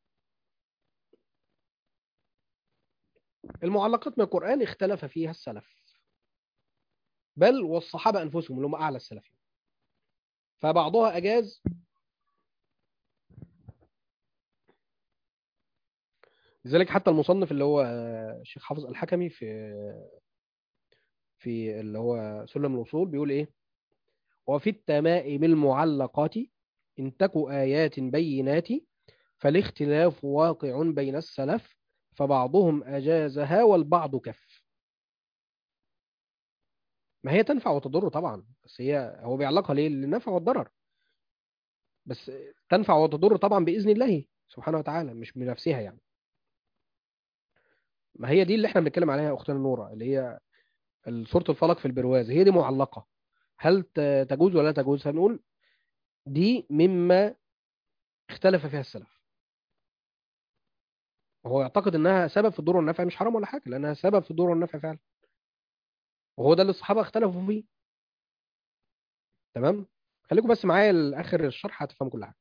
المعلقات من القرآن اختلف فيها السلف بل والصحابة أنفسهم اللي هم أعلى السلفين فبعضها أجاز لذلك حتى المصنف اللي هو آه، الشيخ حافظ الحكمي في في اللي هو سلم الوصول بيقول ايه وفي التمائم المعلقات إن تك آيات بينات فالاختلاف واقع بين السلف فبعضهم أجازها والبعض كف ما هي تنفع وتضر طبعا بس هي هو بيعلقها ليه للنفع والضرر بس تنفع وتضر طبعا بإذن الله سبحانه وتعالى مش بنفسها يعني ما هي دي اللي احنا بنتكلم عليها يا اختنا نورة اللي هي سورة الفلق في البرواز هي دي معلقة هل ت- تجوز ولا لا تجوز هنقول دي مما اختلف فيها السلف وهو يعتقد انها سبب في الضر والنفع مش حرام ولا حاجه لانها سبب في الضر والنفع فعلا وهو ده اللي الصحابه اختلفوا فيه تمام خليكم بس معايا لاخر الشرح هتفهموا كل حاجه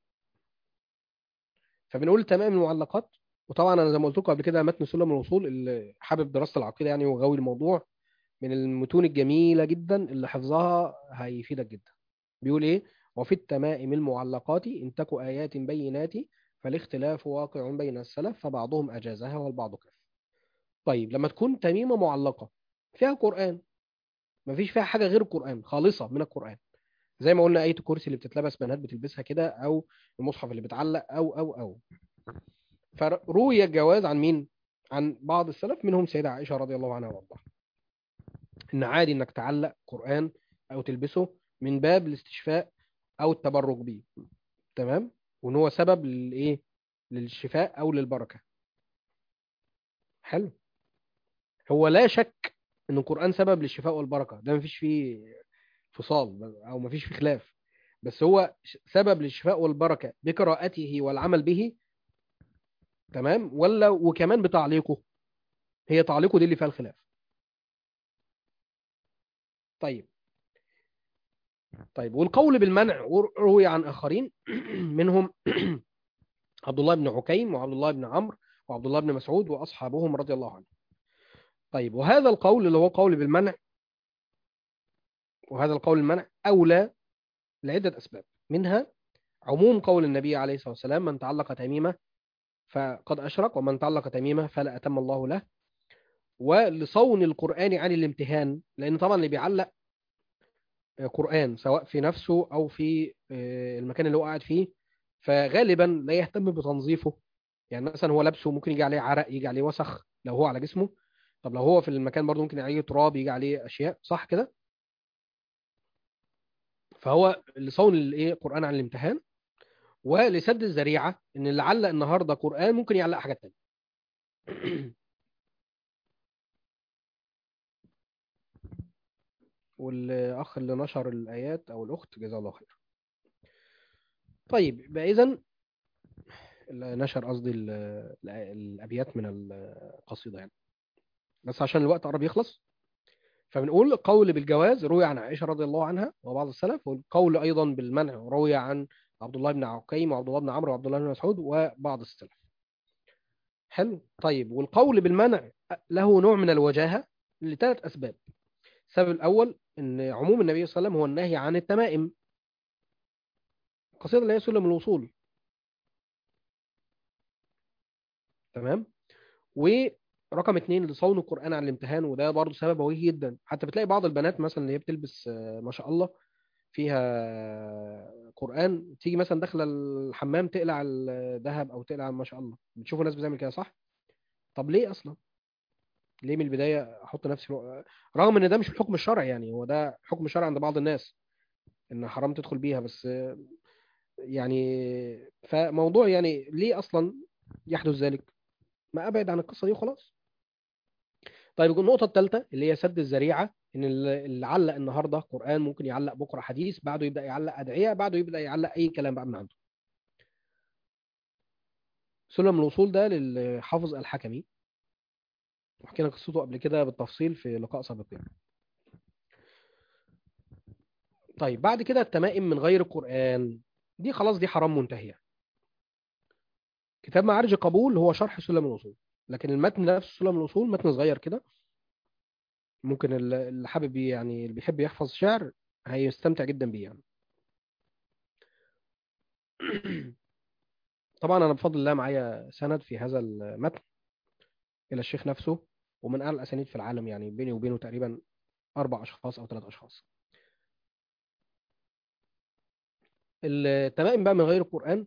فبنقول تمام المعلقات وطبعا انا زي ما قلت لكم قبل كده متن سلم الوصول اللي حابب دراسه العقيده يعني وغاوي الموضوع من المتون الجميله جدا اللي حفظها هيفيدك جدا بيقول ايه وفي التمائم المعلقات ان تك ايات بينات فالاختلاف واقع بين السلف فبعضهم اجازها والبعض كف طيب لما تكون تميمه معلقه فيها قران مفيش فيها حاجه غير القران خالصه من القران زي ما قلنا آية الكرسي اللي بتتلبس بنات بتلبسها كده أو المصحف اللي بيتعلق أو أو أو فروي الجواز عن مين؟ عن بعض السلف منهم سيدة عائشة رضي الله عنها وارضاها إن عادي إنك تعلق قرآن أو تلبسه من باب الاستشفاء أو التبرك بيه تمام؟ وإن هو سبب للإيه؟ للشفاء أو للبركة حلو هو لا شك إن القرآن سبب للشفاء والبركة ده مفيش فيه فصال او مفيش في خلاف بس هو ش- سبب للشفاء والبركه بقراءته والعمل به تمام ولا وكمان بتعليقه هي تعليقه دي اللي فيها الخلاف طيب طيب والقول بالمنع روي عن اخرين منهم عبد الله بن عكيم وعبد الله بن عمرو وعبد الله بن مسعود واصحابهم رضي الله عنهم طيب وهذا القول اللي هو قول بالمنع وهذا القول المنع أولى لعدة أسباب منها عموم قول النبي عليه الصلاة والسلام من تعلق تميمة فقد أشرك ومن تعلق تميمة فلا أتم الله له ولصون القرآن عن الامتهان لأن طبعا اللي بيعلق قرآن سواء في نفسه أو في آه، المكان اللي هو قاعد فيه فغالبا لا يهتم بتنظيفه يعني مثلا هو لابسه ممكن يجي عليه عرق يجي عليه وسخ لو هو على جسمه طب لو هو في المكان برضه ممكن عليه تراب يجي عليه أشياء صح كده فهو لصون الايه قرآن عن الامتحان ولسد الذريعة ان اللي علق النهارده قرآن ممكن يعلق حاجات تانية والاخ اللي نشر الايات او الاخت جزاه الله خير طيب يبقى اذا اللي نشر قصدي ال- ال- الابيات من القصيده يعني بس عشان الوقت قرب يخلص فبنقول قول بالجواز روي عن عائشه رضي الله عنها وبعض السلف والقول ايضا بالمنع روي عن عبد الله بن عقيم وعبد الله بن عمرو وعبد الله بن مسعود وبعض السلف حلو طيب والقول بالمنع له نوع من الوجاهه لثلاث اسباب السبب الاول ان عموم النبي صلى الله عليه وسلم هو النهي عن التمائم القصيده اللي هي سلم الوصول تمام ورقم اتنين لصون القرآن عن الامتحان وده برضه سبب وجيه جدا حتى بتلاقي بعض البنات مثلا اللي هي بتلبس آه، ما شاء الله فيها قرآن تيجي مثلا داخله الحمام تقلع الذهب او تقلع ما شاء الله بتشوفوا ناس بتعمل كده صح طب ليه اصلا ليه من البدايه احط نفسي رو- رغم ان ده مش الحكم الشرعي يعني هو ده حكم شرعي عند بعض الناس ان حرام تدخل بيها بس آه، يعني فموضوع يعني ليه اصلا يحدث ذلك ما ابعد عن القصه دي وخلاص طيب النقطه الثالثه اللي هي سد الذريعه ان اللي اللي علق النهارده قران ممكن يعلق بكره حديث بعده يبدا يعلق ادعيه بعده يبدا يعلق اي كلام بقى من عنده سلم الوصول ده للحافظ الحكمي وحكينا قصته قبل كده بالتفصيل في لقاء سابق يعني. طيب بعد كده التمائم من غير القرآن دي خلاص دي حرام منتهية كتاب معارج قبول هو شرح سلم الوصول لكن المتن نفسه سلم الوصول متن صغير كده ممكن ال- اللي حابب يعني اللي بيحب يحفظ شعر هيستمتع جدا بيه يعني طبعا انا بفضل الله معايا سند في هذا المتن الى الشيخ نفسه ومن اعلى الاسانيد في العالم يعني بيني وبينه تقريبا اربع اشخاص او ثلاث اشخاص التمائم بقى من غير القرآن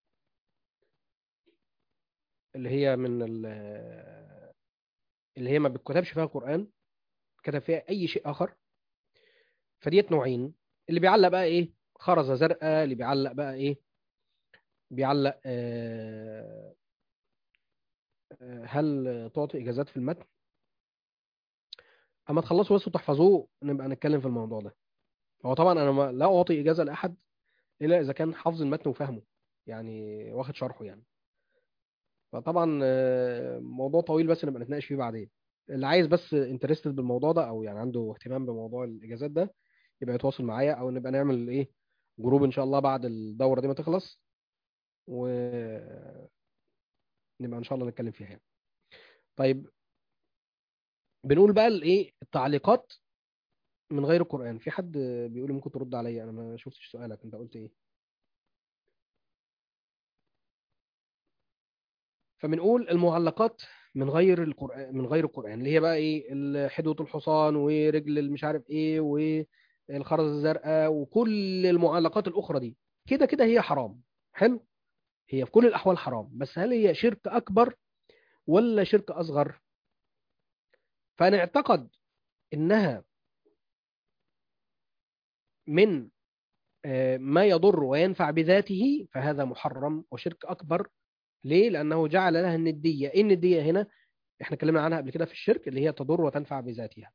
اللي هي من ال- اللي هي ما بتكتبش فيها قرآن كتب فيها أي شيء آخر فديت نوعين اللي بيعلق بقى إيه خرزة زرقاء اللي بيعلق بقى إيه بيعلق آه، آه، هل تعطي إجازات في المتن أما تخلصوا بس وتحفظوه نبقى نتكلم في الموضوع ده هو طبعا انا ما لا اعطي اجازه لاحد الا اذا كان حافظ المتن وفاهمه يعني واخد شرحه يعني فطبعا آه، موضوع طويل بس نبقى نتناقش فيه بعدين اللي عايز بس انترستد بالموضوع ده او يعني عنده اهتمام بموضوع الاجازات ده يبقى يتواصل معايا او نبقى نعمل ايه جروب ان شاء الله بعد الدوره دي ما تخلص ونبقى ان شاء الله نتكلم فيها يعني. طيب بنقول بقى الايه التعليقات من غير القرآن في حد بيقول لي ممكن ترد عليا انا ما شفتش سؤالك انت قلت ايه فبنقول المعلقات من غير القرآن من غير القرآن اللي هي بقى ايه حدوة الحصان ورجل المش عارف ايه والخرز الزرقاء وكل المعلقات الأخرى دي كده كده هي حرام حلو هي في كل الأحوال حرام بس هل هي شرك أكبر ولا شرك أصغر فأنا اعتقد إنها من آه، ما يضر وينفع بذاته فهذا محرم وشرك أكبر ليه؟ لأنه جعل لها الندية إيه الندية هنا؟ إحنا اتكلمنا عنها قبل كده في الشرك اللي هي تضر وتنفع بذاتها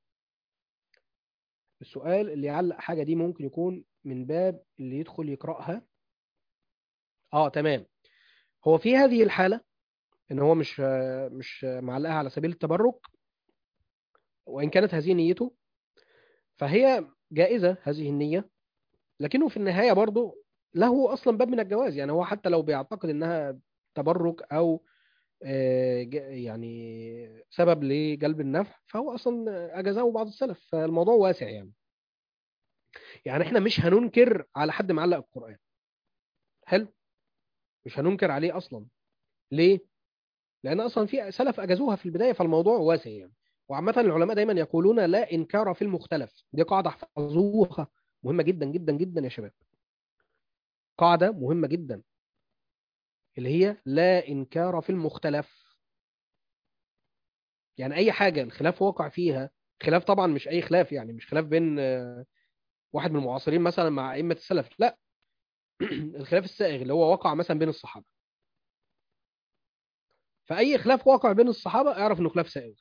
السؤال اللي يعلق حاجة دي ممكن يكون من باب اللي يدخل يقرأها آه تمام هو في هذه الحالة إن هو مش مش معلقها على سبيل التبرك وإن كانت هذه نيته فهي جائزة هذه النية لكنه في النهاية برضه له أصلا باب من الجواز يعني هو حتى لو بيعتقد إنها تبرك أو آه، ج- يعني سبب لجلب النفع فهو أصلا أجازه بعض السلف فالموضوع واسع يعني يعني إحنا مش هننكر على حد معلق القرآن حلو مش هننكر عليه أصلا ليه؟ لأن أصلا في سلف أجازوها في البداية فالموضوع واسع يعني وعامة العلماء دايما يقولون لا إنكار في المختلف دي قاعدة احفظوها مهمة جدا جدا جدا يا شباب قاعدة مهمة جدا اللي هي لا إنكار في المختلف يعني أي حاجة الخلاف واقع فيها خلاف طبعا مش أي خلاف يعني مش خلاف بين آه، واحد من المعاصرين مثلا مع أئمة السلف لا الخلاف السائغ اللي هو وقع مثلا بين الصحابة فأي خلاف واقع بين الصحابة اعرف إنه خلاف سائغ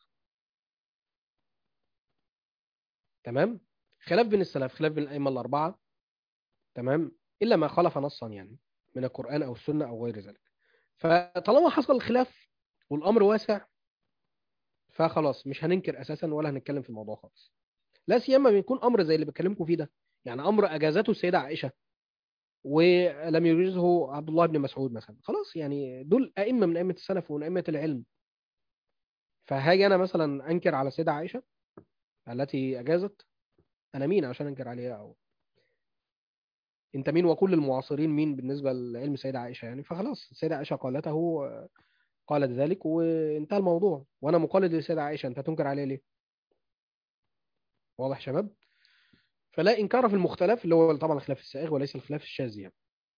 تمام خلاف بين السلف خلاف بين الأئمة الأربعة تمام إلا ما خالف نصا يعني من القرآن أو السنة أو غير ذلك فطالما حصل الخلاف والأمر واسع فخلاص مش هننكر أساسا ولا هنتكلم في الموضوع خالص لا سيما بيكون أمر زي اللي بكلمكم فيه ده يعني أمر أجازته السيدة عائشة ولم يجوزه عبد الله بن مسعود مثلا خلاص يعني دول أئمة من أئمة السلف ومن أئمة العلم فهاجي أنا مثلا أنكر على السيدة عائشة التي أجازت أنا مين عشان أنكر عليها أو انت مين وكل المعاصرين مين بالنسبه لعلم السيده عائشه يعني فخلاص السيده عائشه قالته قالت ذلك وانتهى الموضوع وانا مقلد للسيده عائشه انت تنكر عليه ليه واضح يا شباب فلا انكار في المختلف اللي هو طبعا الخلاف السائغ وليس الخلاف الشاذ يعني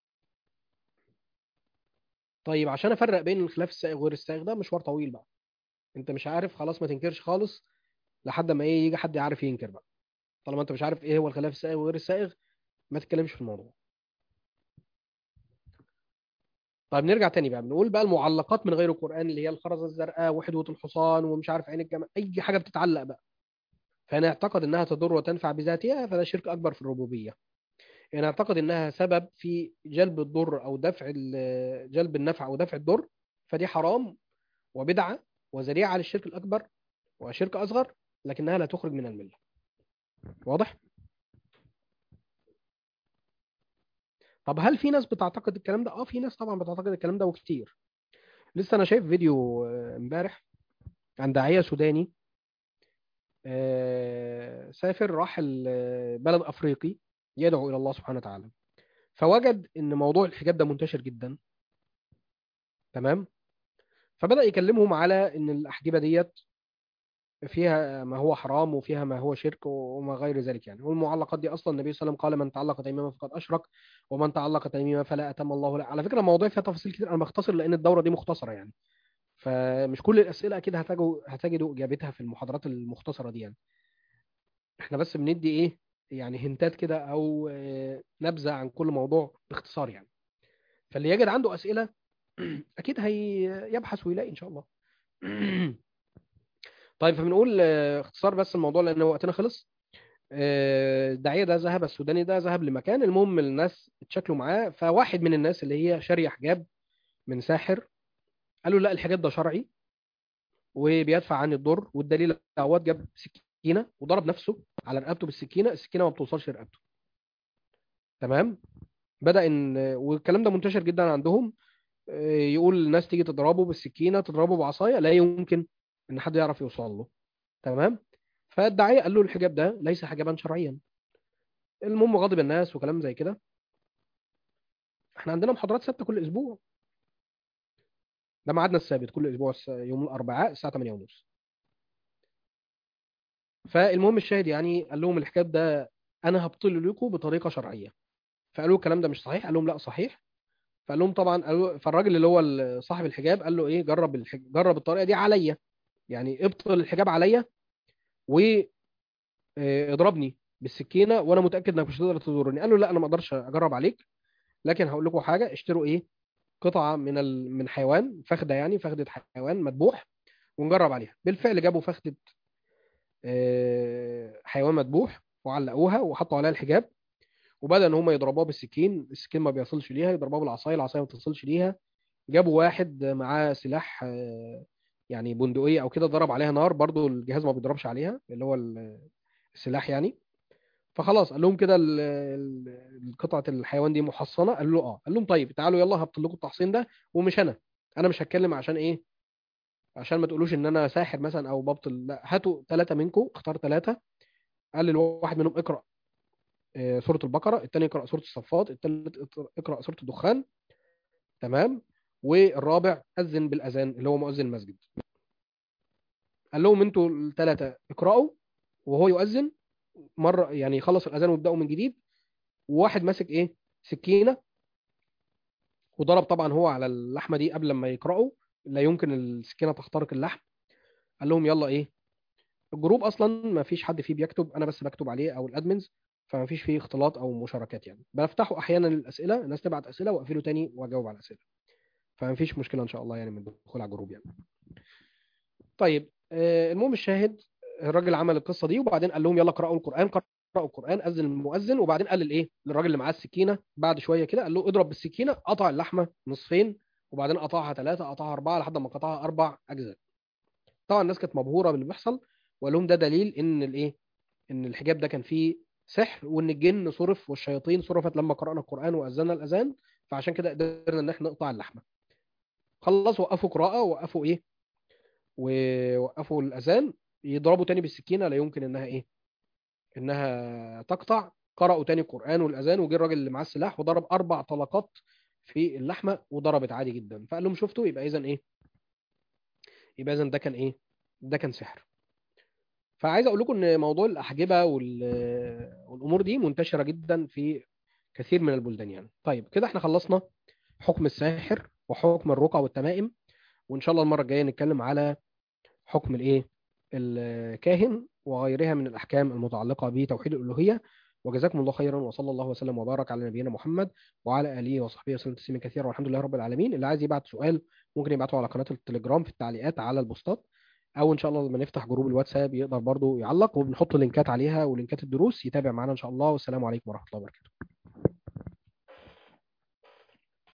طيب عشان افرق بين الخلاف السائغ وغير السائغ ده مشوار طويل بقى انت مش عارف خلاص ما تنكرش خالص لحد ما ايه يجي حد يعرف ينكر بقى طالما انت مش عارف ايه هو الخلاف السائغ وغير السائغ ما تتكلمش في الموضوع طيب نرجع تاني بقى بنقول بقى المعلقات من غير القرآن اللي هي الخرزة الزرقاء وحدوة الحصان ومش عارف عين الجمل أي حاجة بتتعلق بقى فأنا أعتقد إنها تضر وتنفع بذاتها فده شرك أكبر في الربوبية يعني أعتقد إنها سبب في جلب الضر أو دفع ال- جلب النفع أو دفع الضر فدي حرام وبدعة وذريعة للشرك الأكبر وشرك أصغر لكنها لا تخرج من الملة واضح؟ طب هل في ناس بتعتقد الكلام ده؟ اه في ناس طبعا بتعتقد الكلام ده وكتير لسه انا شايف فيديو آه، امبارح عن داعية سوداني آه، سافر راح ال- بلد افريقي يدعو الى الله سبحانه وتعالى فوجد ان موضوع الحجاب ده منتشر جدا تمام فبدأ يكلمهم على ان الاحجبة ديت فيها ما هو حرام وفيها ما هو شرك وما غير ذلك يعني والمعلقات دي اصلا النبي صلى الله عليه وسلم قال من تعلق تيميما فقد اشرك ومن تعلق تيميما فلا اتم الله له على فكره الموضوع فيها تفاصيل كتير انا بختصر لان الدوره دي مختصره يعني فمش كل الاسئله اكيد هتجوا هتجدوا اجابتها في المحاضرات المختصره دي يعني احنا بس بندي ايه يعني هنتات كده او آه، نبذه عن كل موضوع باختصار يعني فاللي يجد عنده اسئله اكيد هيبحث ويلاقي ان شاء الله طيب فبنقول آه، اختصار بس الموضوع لان وقتنا خلص آه، الداعيه ده ذهب السوداني ده ذهب لمكان المهم الناس اتشكلوا معاه فواحد من الناس اللي هي شاريه حجاب من ساحر قال له لا الحجاب ده شرعي وبيدفع عني الضر والدليل هو جاب سكينه وضرب نفسه على رقبته بالسكينه السكينه ما بتوصلش رقبته تمام بدأ ان والكلام ده منتشر جدا عندهم آه، يقول الناس تيجي تضربه بالسكينه تضربه بعصايه لا يمكن ان حد يعرف يوصل له تمام فالداعيه قال له الحجاب ده ليس حجابا شرعيا المهم غضب الناس وكلام زي كده احنا عندنا محاضرات ثابته كل اسبوع ده ميعادنا الثابت كل اسبوع الس- يوم الاربعاء الساعه 8:30 فالمهم الشاهد يعني قال لهم الحجاب ده انا هبطل لكم بطريقه شرعيه فقالوا الكلام ده مش صحيح قال لهم لا صحيح فقال لهم طبعا قالوا فالراجل اللي هو ال- صاحب الحجاب قال له ايه جرب الحج... جرب الطريقه دي عليا يعني ابطل الحجاب عليا واضربني بالسكينه وانا متاكد انك مش هتقدر تضرني قال له لا انا ما اقدرش اجرب عليك لكن هقول لكم حاجه اشتروا ايه قطعه من ال... من حيوان فخده يعني فخده حيوان مذبوح ونجرب عليها بالفعل جابوا فخده آه، حيوان مذبوح وعلقوها وحطوا عليها الحجاب وبدا ان هم يضربوها بالسكين السكين ما بيصلش ليها يضربوها بالعصايه العصايه ما بتصلش ليها جابوا واحد معاه سلاح آه، يعني بندقيه او كده ضرب عليها نار برضو الجهاز ما بيضربش عليها اللي هو ال- السلاح يعني فخلاص قال لهم كده ال- ال- قطعه الحيوان دي محصنه قال له اه قال لهم طيب تعالوا يلا هبطل لكم التحصين ده ومش انا انا مش هتكلم عشان ايه عشان ما تقولوش ان انا ساحر مثلا او ببطل لا هاتوا ثلاثه منكم اختار ثلاثه قال لواحد منهم اقرا آه، سوره البقره الثاني اقرا سوره الصفات الثالث اقرا سوره الدخان تمام والرابع اذن بالاذان اللي هو مؤذن المسجد قال لهم انتوا الثلاثه اقراوا وهو يؤذن مره يعني يخلص الاذان ويبداوا من جديد وواحد ماسك ايه سكينه وضرب طبعا هو على اللحمه دي قبل ما يقراوا لا يمكن السكينه تخترق اللحم قال لهم يلا ايه الجروب اصلا ما فيش حد فيه بيكتب انا بس بكتب عليه او الادمنز فما فيش فيه اختلاط او مشاركات يعني بفتحه احيانا للاسئله الناس تبعت اسئله واقفله تاني واجاوب على الاسئله فما فيش مشكله ان شاء الله يعني من الدخول على الجروب يعني طيب آه، المهم الشاهد الراجل عمل القصه دي وبعدين قال لهم يلا اقرأوا القرآن قرأوا القرآن أذن المؤذن وبعدين قال للايه للراجل اللي معاه السكينه بعد شويه كده قال له اضرب بالسكينه قطع اللحمه نصفين وبعدين قطعها ثلاثه قطعها اربعه لحد ما قطعها اربع اجزاء طبعا الناس كانت مبهوره باللي بيحصل وقال لهم ده دليل ان الايه ان الحجاب ده كان فيه سحر وان الجن صرف والشياطين صرفت لما قرأنا القرآن وأذنا الأذان فعشان كده قدرنا ان احنا نقطع اللحمه خلص وقفوا قراءه وقفوا ايه ووقفوا الاذان يضربوا تاني بالسكينه لا يمكن انها ايه انها تقطع قرأوا تاني القرآن والأذان وجه الراجل اللي معاه السلاح وضرب أربع طلقات في اللحمة وضربت عادي جدا فقال لهم شفتوا يبقى إذا إيه يبقى إذا ده كان إيه ده كان سحر فعايز أقول لكم إن موضوع الأحجبة وال- والأمور دي منتشرة جدا في كثير من البلدان يعني طيب كده إحنا خلصنا حكم الساحر وحكم الرقى والتمائم وإن شاء الله المرة الجاية نتكلم على حكم الإيه الكاهن وغيرها من الأحكام المتعلقة بتوحيد الألوهية وجزاكم الله خيرا وصلى الله وسلم وبارك على نبينا محمد وعلى آله وصحبه وسلم تسليما كثيرا والحمد لله رب العالمين اللي عايز يبعت سؤال ممكن يبعته على قناة التليجرام في التعليقات على البوستات أو إن شاء الله لما نفتح جروب الواتساب يقدر برضو يعلق وبنحط لينكات عليها ولينكات الدروس يتابع معنا إن شاء الله والسلام عليكم ورحمة الله وبركاته